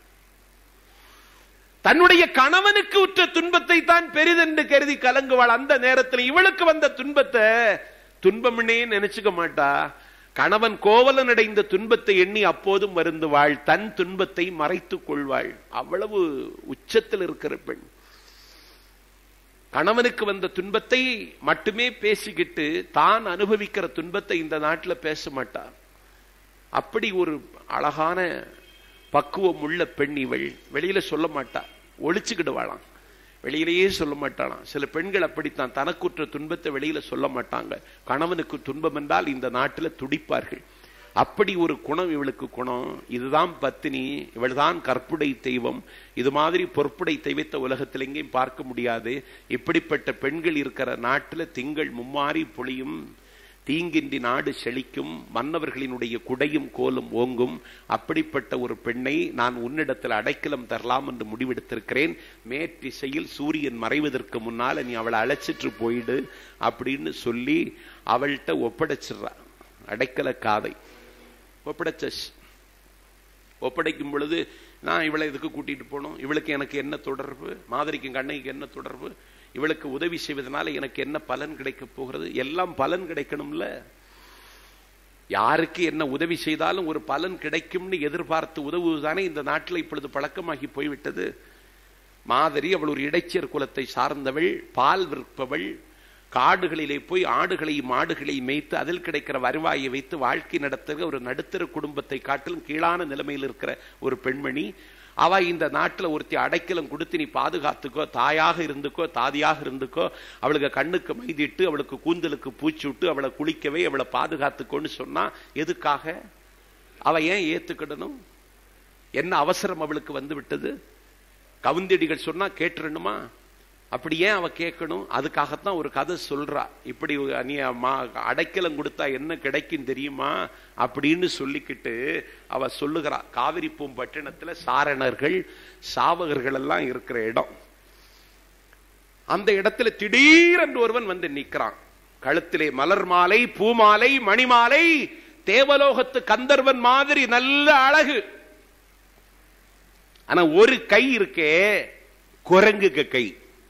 தன்னுடைய கணவனுக்கு உற்ற துன்பத்தை தான் பெரிதென்று கருதி கலங்குவாள் அந்த நேரத்தில் இவளுக்கு வந்த துன்பத்தை துன்பம்னே நினைச்சுக்க மாட்டா கணவன் கோவலன் அடைந்த துன்பத்தை எண்ணி அப்போதும் வருந்துவாள் தன் துன்பத்தை மறைத்துக் கொள்வாள் அவ்வளவு உச்சத்தில் இருக்கிற பெண் கணவனுக்கு வந்த துன்பத்தை மட்டுமே பேசிக்கிட்டு தான் அனுபவிக்கிற துன்பத்தை இந்த நாட்டில் பேச மாட்டார் அப்படி ஒரு அழகான பக்குவம் உள்ள பெண் இவள் வெளியில சொல்ல மாட்டா ஒழிச்சுக்கிடுவாளாம் வெளியிலேயே சொல்ல மாட்டாளாம் சில பெண்கள் அப்படித்தான் தனக்குற்ற துன்பத்தை வெளியில சொல்ல மாட்டாங்க கணவனுக்கு துன்பம் என்றால் இந்த நாட்டில் துடிப்பார்கள் அப்படி ஒரு குணம் இவளுக்கு குணம் இதுதான் பத்தினி இவள்தான் கற்புடை தெய்வம் இது மாதிரி பொறுப்புடை தெய்வத்தை உலகத்தில் எங்கேயும் பார்க்க முடியாது இப்படிப்பட்ட பெண்கள் இருக்கிற நாட்டில் திங்கள் மும்மாறி பொழியும் தீங்கின்றி நாடு செழிக்கும் மன்னவர்களினுடைய குடையும் கோலும் ஓங்கும் அப்படிப்பட்ட ஒரு பெண்ணை நான் உன்னிடத்தில் அடைக்கலம் தரலாம் என்று முடிவெடுத்திருக்கிறேன் மேற்றிசையில் சூரியன் மறைவதற்கு முன்னால் நீ அவளை அழைச்சிட்டு போயிடு அப்படின்னு சொல்லி அவள்கிட்ட ஒப்படைச்சிடுறா அடைக்கல காதை ஒப்படைச்ச ஒப்படைக்கும் பொழுது நான் இவளை இதுக்கு கூட்டிட்டு போனோம் இவளுக்கு எனக்கு என்ன தொடர்பு மாதிரிக்கும் கண்ணைக்கு என்ன தொடர்பு இவளுக்கு உதவி செய்வதனால எனக்கு என்ன பலன் கிடைக்க போகிறது எல்லாம் பலன் கிடைக்கணும்ல யாருக்கு என்ன உதவி செய்தாலும் ஒரு பலன் கிடைக்கும்னு எதிர்பார்த்து உதவுவதுதானே இந்த நாட்டில் இப்பொழுது பழக்கமாகி போய்விட்டது மாதிரி அவள் ஒரு இடைச்சர் குலத்தை சார்ந்தவள் பால் விற்பவள் காடுகளிலே போய் ஆடுகளையும் மாடுகளையும் மேய்த்து அதில் கிடைக்கிற வருவாயை வைத்து வாழ்க்கை நடத்துகிற ஒரு நடுத்தர குடும்பத்தை காட்டிலும் கீழான நிலைமையில் இருக்கிற ஒரு பெண்மணி அவ இந்த நாட்டில் ஒருத்தி அடைக்கலம் கொடுத்து நீ பாதுகாத்துக்கோ தாயாக இருந்துக்கோ தாதியாக இருந்துக்கோ அவளுக்கு கண்ணுக்கு மைதிட்டு அவளுக்கு கூந்தலுக்கு பூச்சி விட்டு அவளை குளிக்கவே அவளை பாதுகாத்துக்கோன்னு சொன்னா எதுக்காக அவ ஏன் ஏத்துக்கிடணும் என்ன அவசரம் அவளுக்கு வந்து விட்டது கவுந்தடிகள் சொன்னா கேட்டுறணுமா அப்படி ஏன் அவ கேட்கணும் அதுக்காகத்தான் ஒரு கதை சொல்றா இப்படி நீ அடைக்கலம் கொடுத்தா என்ன கிடைக்கும் தெரியுமா அப்படின்னு சொல்லிக்கிட்டு அவ சொல்லுகிறா காவிரி பூம்பட்டினத்துல சாரணர்கள் சாவகர்கள் எல்லாம் இருக்கிற இடம் அந்த இடத்துல திடீரென்று ஒருவன் வந்து நிற்கிறான் கழுத்திலே மலர் மாலை பூமாலை மணிமாலை தேவலோகத்து கந்தர்வன் மாதிரி நல்ல அழகு ஆனா ஒரு கை இருக்கே குரங்குக்கு கை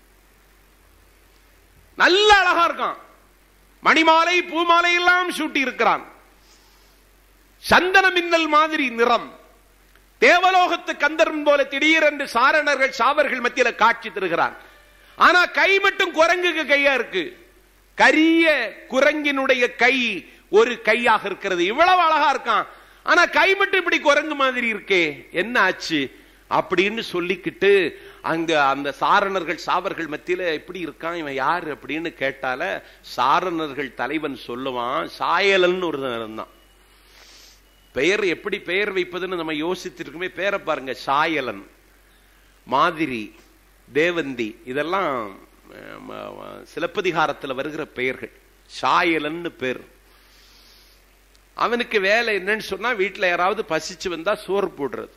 நல்ல அழகா இருக்கான் மணிமாலை பூமாலை எல்லாம் சூட்டி இருக்கிறான் சந்தன மின்னல் மாதிரி நிறம் தேவலோகத்து கந்தர்வன் போல திடீரென்று சாரணர்கள் சாவர்கள் மத்தியில காட்சி தருகிறார் ஆனா கை மட்டும் குரங்குக்கு கையா இருக்கு கரிய குரங்கினுடைய கை ஒரு கையாக இருக்கிறது இவ்வளவு அழகா இருக்கான் ஆனா கை மட்டும் இப்படி குரங்கு மாதிரி இருக்கே என்ன ஆச்சு அப்படின்னு சொல்லிக்கிட்டு அங்க அந்த சாரணர்கள் சாவர்கள் மத்தியில எப்படி இருக்கான் இவன் யாரு அப்படின்னு கேட்டால சாரணர்கள் தலைவன் சொல்லுவான் சாயலன் ஒருத்தன் இருந்தான் பெயர் எப்படி பெயர் வைப்பதுன்னு நம்ம யோசித்திருக்குமே பேரை பாருங்க சாயலன் மாதிரி தேவந்தி இதெல்லாம் அஹ், ம- ம- சிலப்பதிகாரத்துல வருகிற பெயர்கள் சாயலன்னு பேர் அவனுக்கு வேலை என்னன்னு சொன்னா வீட்டுல யாராவது பசிச்சு வந்தா சோறு போடுறது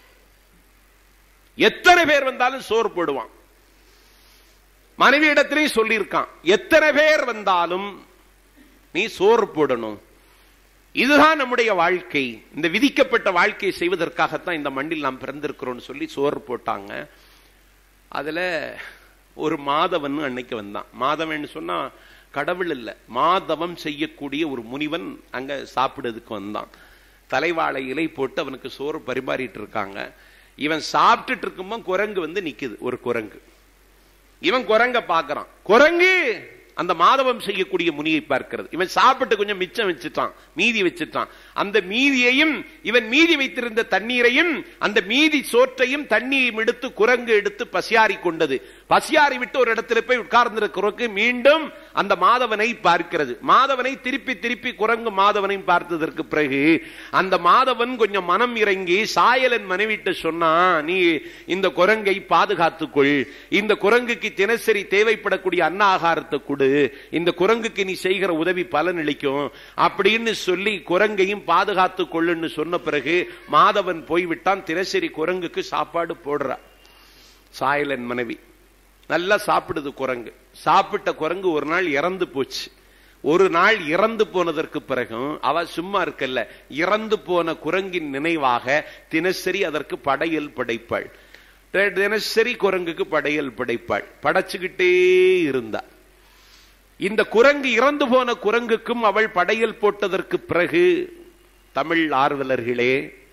எத்தனை பேர் வந்தாலும் சோறு போடுவான் மனைவி இடத்திலையும் சொல்லியிருக்கான் எத்தனை பேர் வந்தாலும் நீ சோறு போடணும் இதுதான் நம்முடைய வாழ்க்கை இந்த விதிக்கப்பட்ட வாழ்க்கையை செய்வதற்காகத்தான் இந்த மண்ணில் நாம் பிறந்திருக்கிறோம்னு சொல்லி சோறு போட்டாங்க அதுல ஒரு மாதவன் அன்னைக்கு வந்தான் மாதவன் சொன்னா கடவுள் இல்ல மாதவம் செய்யக்கூடிய ஒரு முனிவன் அங்க சாப்பிடுறதுக்கு வந்தான் தலைவாழை இலை போட்டு அவனுக்கு சோறு பரிமாறிட்டு இருக்காங்க இவன் சாப்பிட்டுட்டு இருக்கும்போது குரங்கு வந்து நிக்குது ஒரு குரங்கு இவன் குரங்க பார்க்கறான் குரங்கு அந்த மாதவம் செய்யக்கூடிய முனியை பார்க்கிறது இவன் சாப்பிட்டு கொஞ்சம் மிச்சம் வச்சுட்டான் மீதி வச்சுட்டான் அந்த மீதியையும் இவன் மீதி வைத்திருந்த தண்ணீரையும் அந்த மீதி சோற்றையும் தண்ணியையும் எடுத்து குரங்கு எடுத்து பசியாரி கொண்டது பசியாரி விட்டு ஒரு இடத்துல போய் உட்கார்ந்திருக்க குரங்கு மீண்டும் அந்த மாதவனை பார்க்கிறது மாதவனை திருப்பி திருப்பி குரங்கு மாதவனையும் பார்த்ததற்கு பிறகு அந்த மாதவன் கொஞ்சம் மனம் இறங்கி சாயலன் மனைவிட்டு சொன்னா நீ இந்த குரங்கை பாதுகாத்துக்கொள் இந்த குரங்குக்கு தினசரி தேவைப்படக்கூடிய அன்ன ஆகாரத்தை கொடு இந்த குரங்குக்கு நீ செய்கிற உதவி பலனளிக்கும் அப்படின்னு சொல்லி குரங்கையும் பாதுகாத்துக் கொள்ளுன்னு சொன்ன பிறகு மாதவன் போய்விட்டான் தினசரி குரங்குக்கு சாப்பாடு போடுறா சாயலன் மனைவி நல்லா சாப்பிடுது குரங்கு சாப்பிட்ட குரங்கு ஒரு நாள் இறந்து போச்சு ஒரு நாள் இறந்து போனதற்கு பிறகும் அவ சும்மா இருக்கல்ல இறந்து போன குரங்கின் நினைவாக தினசரி அதற்கு படையல் படைப்பாள் தினசரி குரங்குக்கு படையல் படைப்பாள் படைச்சுக்கிட்டே இருந்தா இந்த குரங்கு இறந்து போன குரங்குக்கும் அவள் படையல் போட்டதற்கு பிறகு தமிழ் ஆர்வலர்களே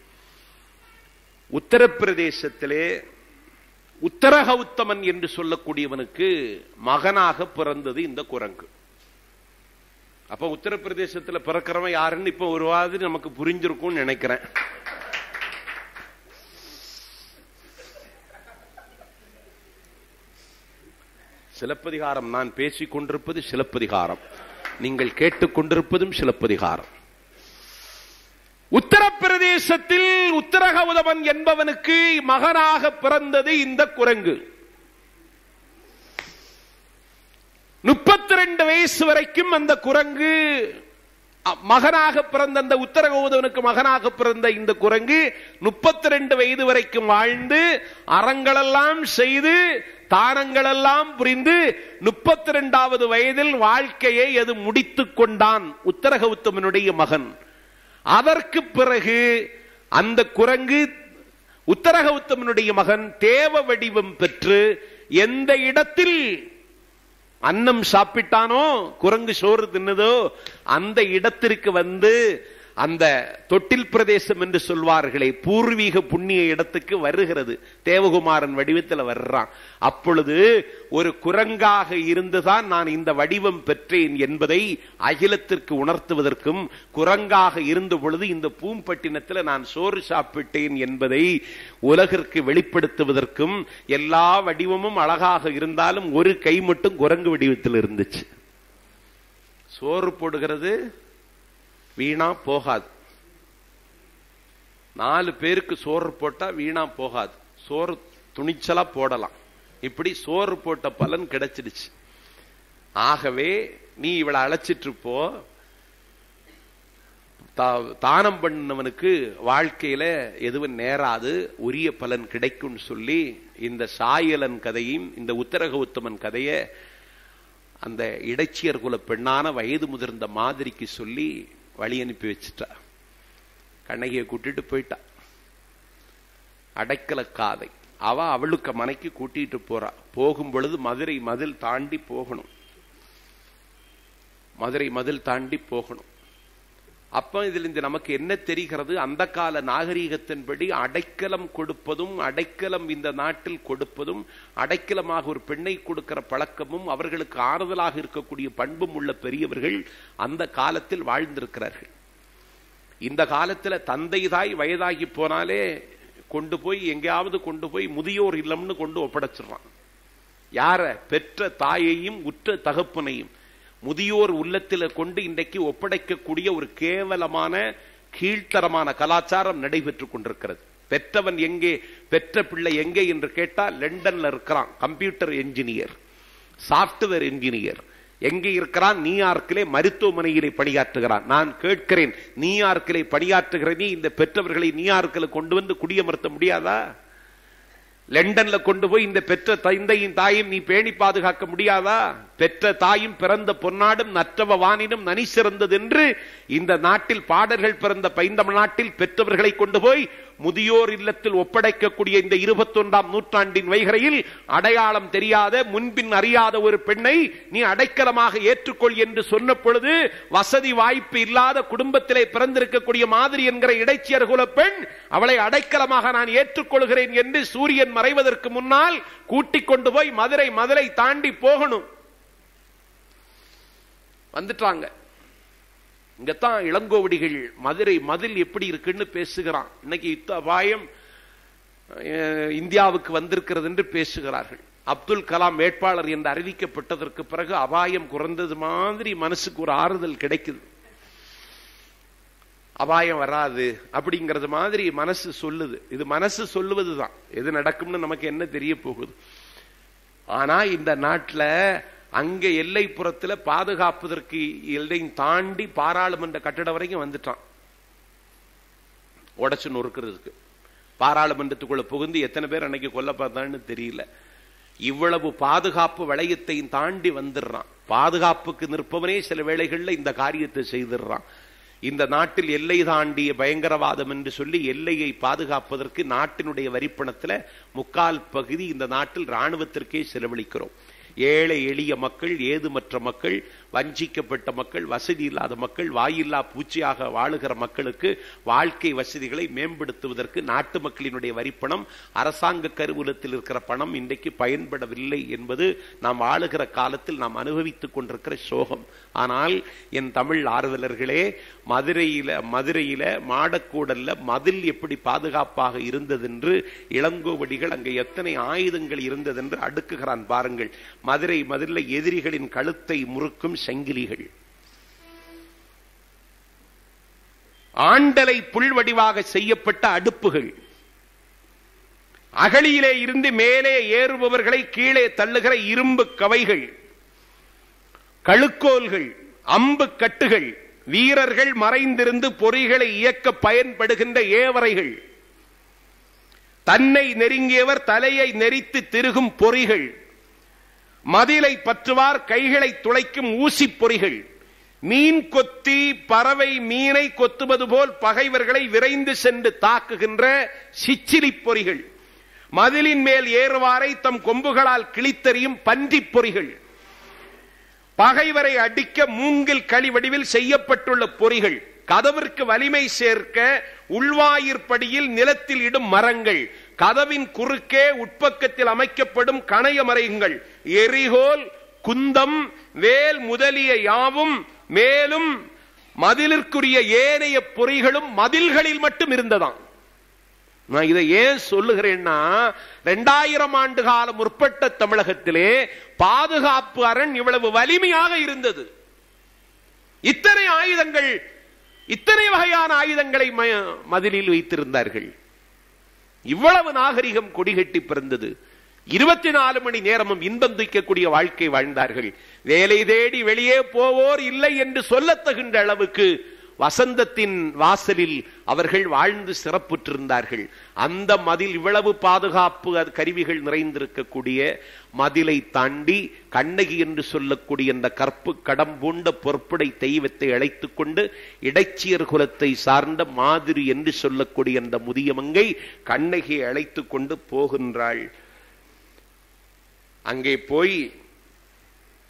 உத்தரப்பிரதேசத்திலே உத்தரகௌத்தமன் என்று சொல்லக்கூடியவனுக்கு மகனாக பிறந்தது இந்த குரங்கு அப்ப உத்தரப்பிரதேசத்துல பிறக்கிறவன் யாருன்னு இப்ப ஒரு மாதிரி நமக்கு புரிஞ்சிருக்கும்னு நினைக்கிறேன் சிலப்பதிகாரம் நான் பேசிக் கொண்டிருப்பது சிலப்பதிகாரம் நீங்கள் கேட்டுக்கொண்டிருப்பதும் சிலப்பதிகாரம் உத்தரப்பிரதேசத்தில் உத்தரகௌதமன் என்பவனுக்கு மகனாக பிறந்தது இந்த குரங்கு முப்பத்தி ரெண்டு வயசு வரைக்கும் அந்த குரங்கு அ, மகனாக பிறந்த அந்த உத்தரகௌதவனுக்கு மகனாக பிறந்த இந்த குரங்கு முப்பத்தி ரெண்டு வயது வரைக்கும் வாழ்ந்து அறங்களெல்லாம் செய்து தானங்களெல்லாம் புரிந்து முப்பத்தி ரெண்டாவது வயதில் வாழ்க்கையை அது முடித்துக் கொண்டான் உத்தரகௌத்தமனுடைய மகன் அதற்கு பிறகு அந்த குரங்கு உத்தரகௌத்தமனுடைய மகன் தேவ வடிவம் பெற்று எந்த இடத்தில் அன்னம் சாப்பிட்டானோ குரங்கு சோறு தின்னதோ அந்த இடத்திற்கு வந்து அந்த தொட்டில் பிரதேசம் என்று சொல்வார்களே பூர்வீக புண்ணிய இடத்துக்கு வருகிறது தேவகுமாரன் வடிவத்தில் வர்றான் அப்பொழுது ஒரு குரங்காக இருந்துதான் நான் இந்த வடிவம் பெற்றேன் என்பதை அகிலத்திற்கு உணர்த்துவதற்கும் குரங்காக இருந்த பொழுது இந்த பூம்பட்டினத்தில் நான் சோறு சாப்பிட்டேன் என்பதை உலகிற்கு வெளிப்படுத்துவதற்கும் எல்லா வடிவமும் அழகாக இருந்தாலும் ஒரு கை மட்டும் குரங்கு வடிவத்தில் இருந்துச்சு சோறு போடுகிறது வீணா போகாது நாலு பேருக்கு சோறு போட்டா வீணா போகாது சோறு துணிச்சலா போடலாம் இப்படி சோறு போட்ட பலன் கிடைச்சிடுச்சு ஆகவே நீ இவளை அழைச்சிட்டு போ தா- தானம் பண்ணவனுக்கு வாழ்க்கையில எதுவும் நேராது உரிய பலன் கிடைக்கும் சொல்லி இந்த சாயலன் கதையும் இந்த உத்தரகௌத்தமன் கதையை அந்த இடைச்சியர் குல பெண்ணான வயது முதிர்ந்த மாதிரிக்கு சொல்லி வழி அனுப்பி வச்சுட்டா கண்ணகியை கூட்டிட்டு போயிட்டா அடைக்கல காதை அவ அவளுக்கு மனைக்கு கூட்டிட்டு போறா போகும் பொழுது மதுரை மதில் தாண்டி போகணும் மதுரை மதில் தாண்டி போகணும் அப்ப இதுல இந்த நமக்கு என்ன தெரிகிறது அந்த கால நாகரீகத்தின்படி அடைக்கலம் கொடுப்பதும் அடைக்கலம் இந்த நாட்டில் கொடுப்பதும் அடைக்கலமாக ஒரு பெண்ணை கொடுக்கிற பழக்கமும் அவர்களுக்கு ஆறுதலாக இருக்கக்கூடிய பண்பும் உள்ள பெரியவர்கள் அந்த காலத்தில் வாழ்ந்திருக்கிறார்கள் இந்த காலத்துல தந்தை தாய் வயதாகி போனாலே கொண்டு போய் எங்கேயாவது கொண்டு போய் முதியோர் இல்லம்னு கொண்டு ஒப்படைச்சிடுறான் யார பெற்ற தாயையும் உற்ற தகப்பனையும் முதியோர் உள்ளத்தில் கொண்டு இன்றைக்கு ஒப்படைக்கக்கூடிய ஒரு கேவலமான கீழ்த்தரமான கலாச்சாரம் நடைபெற்றுக் கொண்டிருக்கிறது பெற்றவன் எங்கே பெற்ற பிள்ளை எங்கே என்று கேட்டால் லண்டன்ல இருக்கிறான் கம்ப்யூட்டர் என்ஜினியர் சாப்ட்வேர் என்ஜினியர் எங்கே இருக்கிறான் நியூயார்க்கிலே மருத்துவமனையிலே பணியாற்றுகிறான் நான் கேட்கிறேன் நியூயார்க்கிலே பணியாற்றுகிற நீ இந்த பெற்றவர்களை நியூயார்க்கில் கொண்டு வந்து குடியமர்த்த முடியாதா லண்டன்ல கொண்டு போய் இந்த பெற்ற தந்தையும் தாயும் நீ பேணி பாதுகாக்க முடியாதா பெற்ற தாயும் பிறந்த பொன்னாடும் நற்றவ வானினும் நனி சிறந்தது என்று இந்த நாட்டில் பாடல்கள் பிறந்த பைந்தமிழ் நாட்டில் பெற்றவர்களை கொண்டு போய் முதியோர் இல்லத்தில் ஒப்படைக்கக்கூடிய இந்த இருபத்தொன்றாம் நூற்றாண்டின் வைகரையில் அடையாளம் தெரியாத முன்பின் அறியாத ஒரு பெண்ணை நீ அடைக்கலமாக ஏற்றுக்கொள் என்று சொன்ன பொழுது வசதி வாய்ப்பு இல்லாத குடும்பத்திலே பிறந்திருக்கக்கூடிய மாதிரி என்கிற இடைச்சியர் குல பெண் அவளை அடைக்கலமாக நான் ஏற்றுக்கொள்கிறேன் என்று சூரியன் மறைவதற்கு முன்னால் கூட்டிக் கொண்டு போய் மதுரை மதுரை தாண்டி போகணும் வந்துட்டாங்க இங்கத்தான் இளங்கோவடிகள் மதுரை மதில் எப்படி இருக்குன்னு பேசுகிறான் இன்னைக்கு யுத்த அபாயம் அஹ், இந்தியாவுக்கு வந்திருக்கிறது என்று பேசுகிறார்கள் அப்துல் கலாம் வேட்பாளர் என்று அறிவிக்கப்பட்டதற்கு பிறகு அபாயம் குறைந்தது மாதிரி மனசுக்கு ஒரு ஆறுதல் கிடைக்குது அபாயம் வராது அப்படிங்கிறது மாதிரி மனசு சொல்லுது இது மனசு சொல்லுவதுதான் எது நடக்கும்னு நமக்கு என்ன தெரிய போகுது ஆனா இந்த நாட்டுல அங்க எல்லைப்புறத்துல பாதுகாப்பதற்கு எல்லையும் தாண்டி பாராளுமன்ற கட்டடம் வரைக்கும் வந்துட்டான் உடைச்சு நொறுக்கிறதுக்கு பாராளுமன்றத்துக்குள்ள புகுந்து எத்தனை பேர் அன்னைக்கு கொல்ல பார்த்தான்னு தெரியல இவ்வளவு பாதுகாப்பு வளையத்தையும் தாண்டி வந்துடுறான் பாதுகாப்புக்கு நிற்பவனே சில வேளைகள்ல இந்த காரியத்தை செய்திடுறான் இந்த நாட்டில் எல்லை தாண்டிய பயங்கரவாதம் என்று சொல்லி எல்லையை பாதுகாப்பதற்கு நாட்டினுடைய வரிப்பணத்துல முக்கால் பகுதி இந்த நாட்டில் ராணுவத்திற்கே செலவழிக்கிறோம் ஏழை எளிய மக்கள் ஏதுமற்ற மக்கள் வஞ்சிக்கப்பட்ட மக்கள் வசதி இல்லாத மக்கள் வாயில்லா பூச்சியாக வாழுகிற மக்களுக்கு வாழ்க்கை வசதிகளை மேம்படுத்துவதற்கு நாட்டு மக்களினுடைய வரிப்பணம் அரசாங்க கருவூலத்தில் இருக்கிற பணம் இன்றைக்கு பயன்படவில்லை என்பது நாம் ஆளுகிற காலத்தில் நாம் அனுபவித்துக் கொண்டிருக்கிற சோகம் ஆனால் என் தமிழ் ஆர்வலர்களே மதுரையில மதுரையில மாடக்கூடல்ல மதில் எப்படி பாதுகாப்பாக இருந்ததென்று இளங்கோவடிகள் அங்கே எத்தனை ஆயுதங்கள் இருந்ததென்று அடுக்குகிறான் பாருங்கள் மதுரை மதுரில் எதிரிகளின் கழுத்தை முறுக்கும் சங்கிலிகள் ஆண்டலை புல்வடிவாக செய்யப்பட்ட அடுப்புகள் அகழியிலே இருந்து மேலே ஏறுபவர்களை கீழே தள்ளுகிற இரும்பு கவைகள் கழுக்கோல்கள் அம்பு கட்டுகள் வீரர்கள் மறைந்திருந்து பொறிகளை இயக்க பயன்படுகின்ற ஏவரைகள் தன்னை நெருங்கியவர் தலையை நெரித்து திருகும் பொறிகள் மதிலை பற்றுவார் கைகளை துளைக்கும் ஊசி பொறிகள் மீன் கொத்தி பறவை மீனை கொத்துவது போல் பகைவர்களை விரைந்து சென்று தாக்குகின்ற சிச்சிலி பொறிகள் மதிலின் மேல் ஏறுவாரை தம் கொம்புகளால் கிழித்தறியும் பன்றிப் பொறிகள் பகைவரை அடிக்க மூங்கில் களி வடிவில் செய்யப்பட்டுள்ள பொறிகள் கதவிற்கு வலிமை சேர்க்க உள்வாயிற்படியில் நிலத்தில் இடும் மரங்கள் கதவின் குறுக்கே உட்பக்கத்தில் அமைக்கப்படும் கணைய மரங்கள் எரிகோல் குந்தம் வேல் முதலிய யாவும் மேலும் மதிலிற்குரிய ஏனைய பொறிகளும் மதில்களில் மட்டும் இருந்ததாம் நான் இதை ஏன் சொல்லுகிறேன்னா ரெண்டாயிரம் ஆண்டு காலம் முற்பட்ட தமிழகத்திலே பாதுகாப்பு அரண் இவ்வளவு வலிமையாக இருந்தது இத்தனை ஆயுதங்கள் இத்தனை வகையான ஆயுதங்களை ம- மதிலில் வைத்திருந்தார்கள் இவ்வளவு நாகரிகம் கொடிகட்டி பிறந்தது இருபத்தி நாலு மணி நேரமும் இன்பம் துய்க்கக்கூடிய வாழ்க்கை வாழ்ந்தார்கள் வேலை தேடி வெளியே போவோர் இல்லை என்று சொல்லத்தகுந்த அளவுக்கு வசந்தத்தின் வாசலில் அவர்கள் வாழ்ந்து சிறப்புற்றிருந்தார்கள் அந்த மதில் இவ்வளவு பாதுகாப்பு அது கருவிகள் நிறைந்திருக்கக்கூடிய மதிலை தாண்டி கண்ணகி என்று சொல்லக்கூடிய அந்த கற்பு கடம் பூண்ட பொற்புடை தெய்வத்தை அழைத்துக் கொண்டு இடைச்சியர் குலத்தை சார்ந்த மாதிரி என்று சொல்லக்கூடிய அந்த முதியமங்கை கண்ணகியை அழைத்துக் கொண்டு போகின்றாள் அங்கே போய்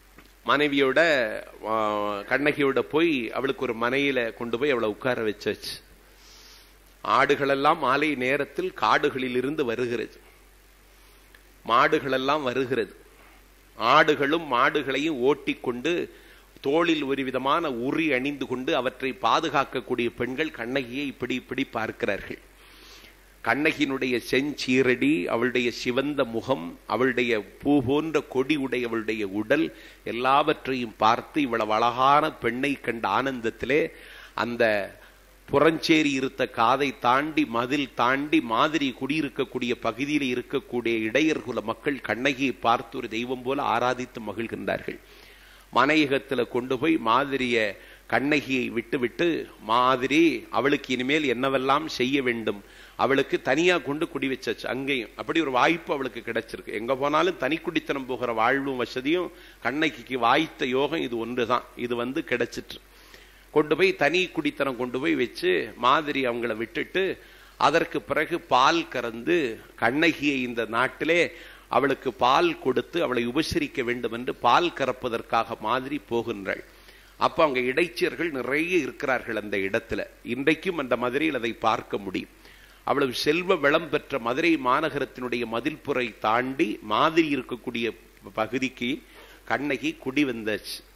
மனைவியோட ஆ, கண்ணகியோட போய் அவளுக்கு ஒரு மனையில கொண்டு போய் அவளை உட்கார வச்சாச்சு ஆடுகளெல்லாம் மாலை நேரத்தில் காடுகளில் இருந்து வருகிறது மாடுகளெல்லாம் வருகிறது ஆடுகளும் மாடுகளையும் ஓட்டிக்கொண்டு தோளில் ஒரு விதமான உரி அணிந்து கொண்டு அவற்றை பாதுகாக்கக்கூடிய பெண்கள் கண்ணகியை இப்படி இப்படி பார்க்கிறார்கள் கண்ணகியினுடைய செஞ்சீரடி அவளுடைய சிவந்த முகம் அவளுடைய பூ போன்ற கொடி உடைய அவளுடைய உடல் எல்லாவற்றையும் பார்த்து இவ்வளவு அழகான பெண்ணை கண்ட ஆனந்தத்திலே அந்த புறஞ்சேரி இருத்த காதை தாண்டி மதில் தாண்டி மாதிரி குடியிருக்கக்கூடிய பகுதியில் இருக்கக்கூடிய இடையர் குல மக்கள் கண்ணகியை பார்த்து ஒரு தெய்வம் போல ஆராதித்து மகிழ்கின்றார்கள் மனையகத்துல கொண்டு போய் மாதிரிய கண்ணகியை விட்டுவிட்டு மாதிரி அவளுக்கு இனிமேல் என்னவெல்லாம் செய்ய வேண்டும் அவளுக்கு தனியா கொண்டு குடி வச்சாச்சு அங்கேயும் அப்படி ஒரு வாய்ப்பு அவளுக்கு கிடைச்சிருக்கு எங்க போனாலும் தனி குடித்தனம் போகிற வாழ்வும் வசதியும் கண்ணகிக்கு வாய்த்த யோகம் இது ஒன்றுதான் இது வந்து கிடைச்சிட்டு கொண்டு போய் தனி குடித்தனம் கொண்டு போய் வச்சு மாதிரி அவங்கள விட்டுட்டு அதற்கு பிறகு பால் கறந்து கண்ணகியை இந்த நாட்டிலே அவளுக்கு பால் கொடுத்து அவளை உபசரிக்க வேண்டும் என்று பால் கறப்பதற்காக மாதிரி போகின்றாள் அப்ப அங்க இடைச்சியர்கள் நிறைய இருக்கிறார்கள் அந்த இடத்துல இன்றைக்கும் அந்த மதுரையில் அதை பார்க்க முடியும் அவ்வளவு செல்வ வளம் பெற்ற மதுரை மாநகரத்தினுடைய மதில்புறை தாண்டி மாதிரி இருக்கக்கூடிய பகுதிக்கு கண்ணகி குடி வந்தாச்சு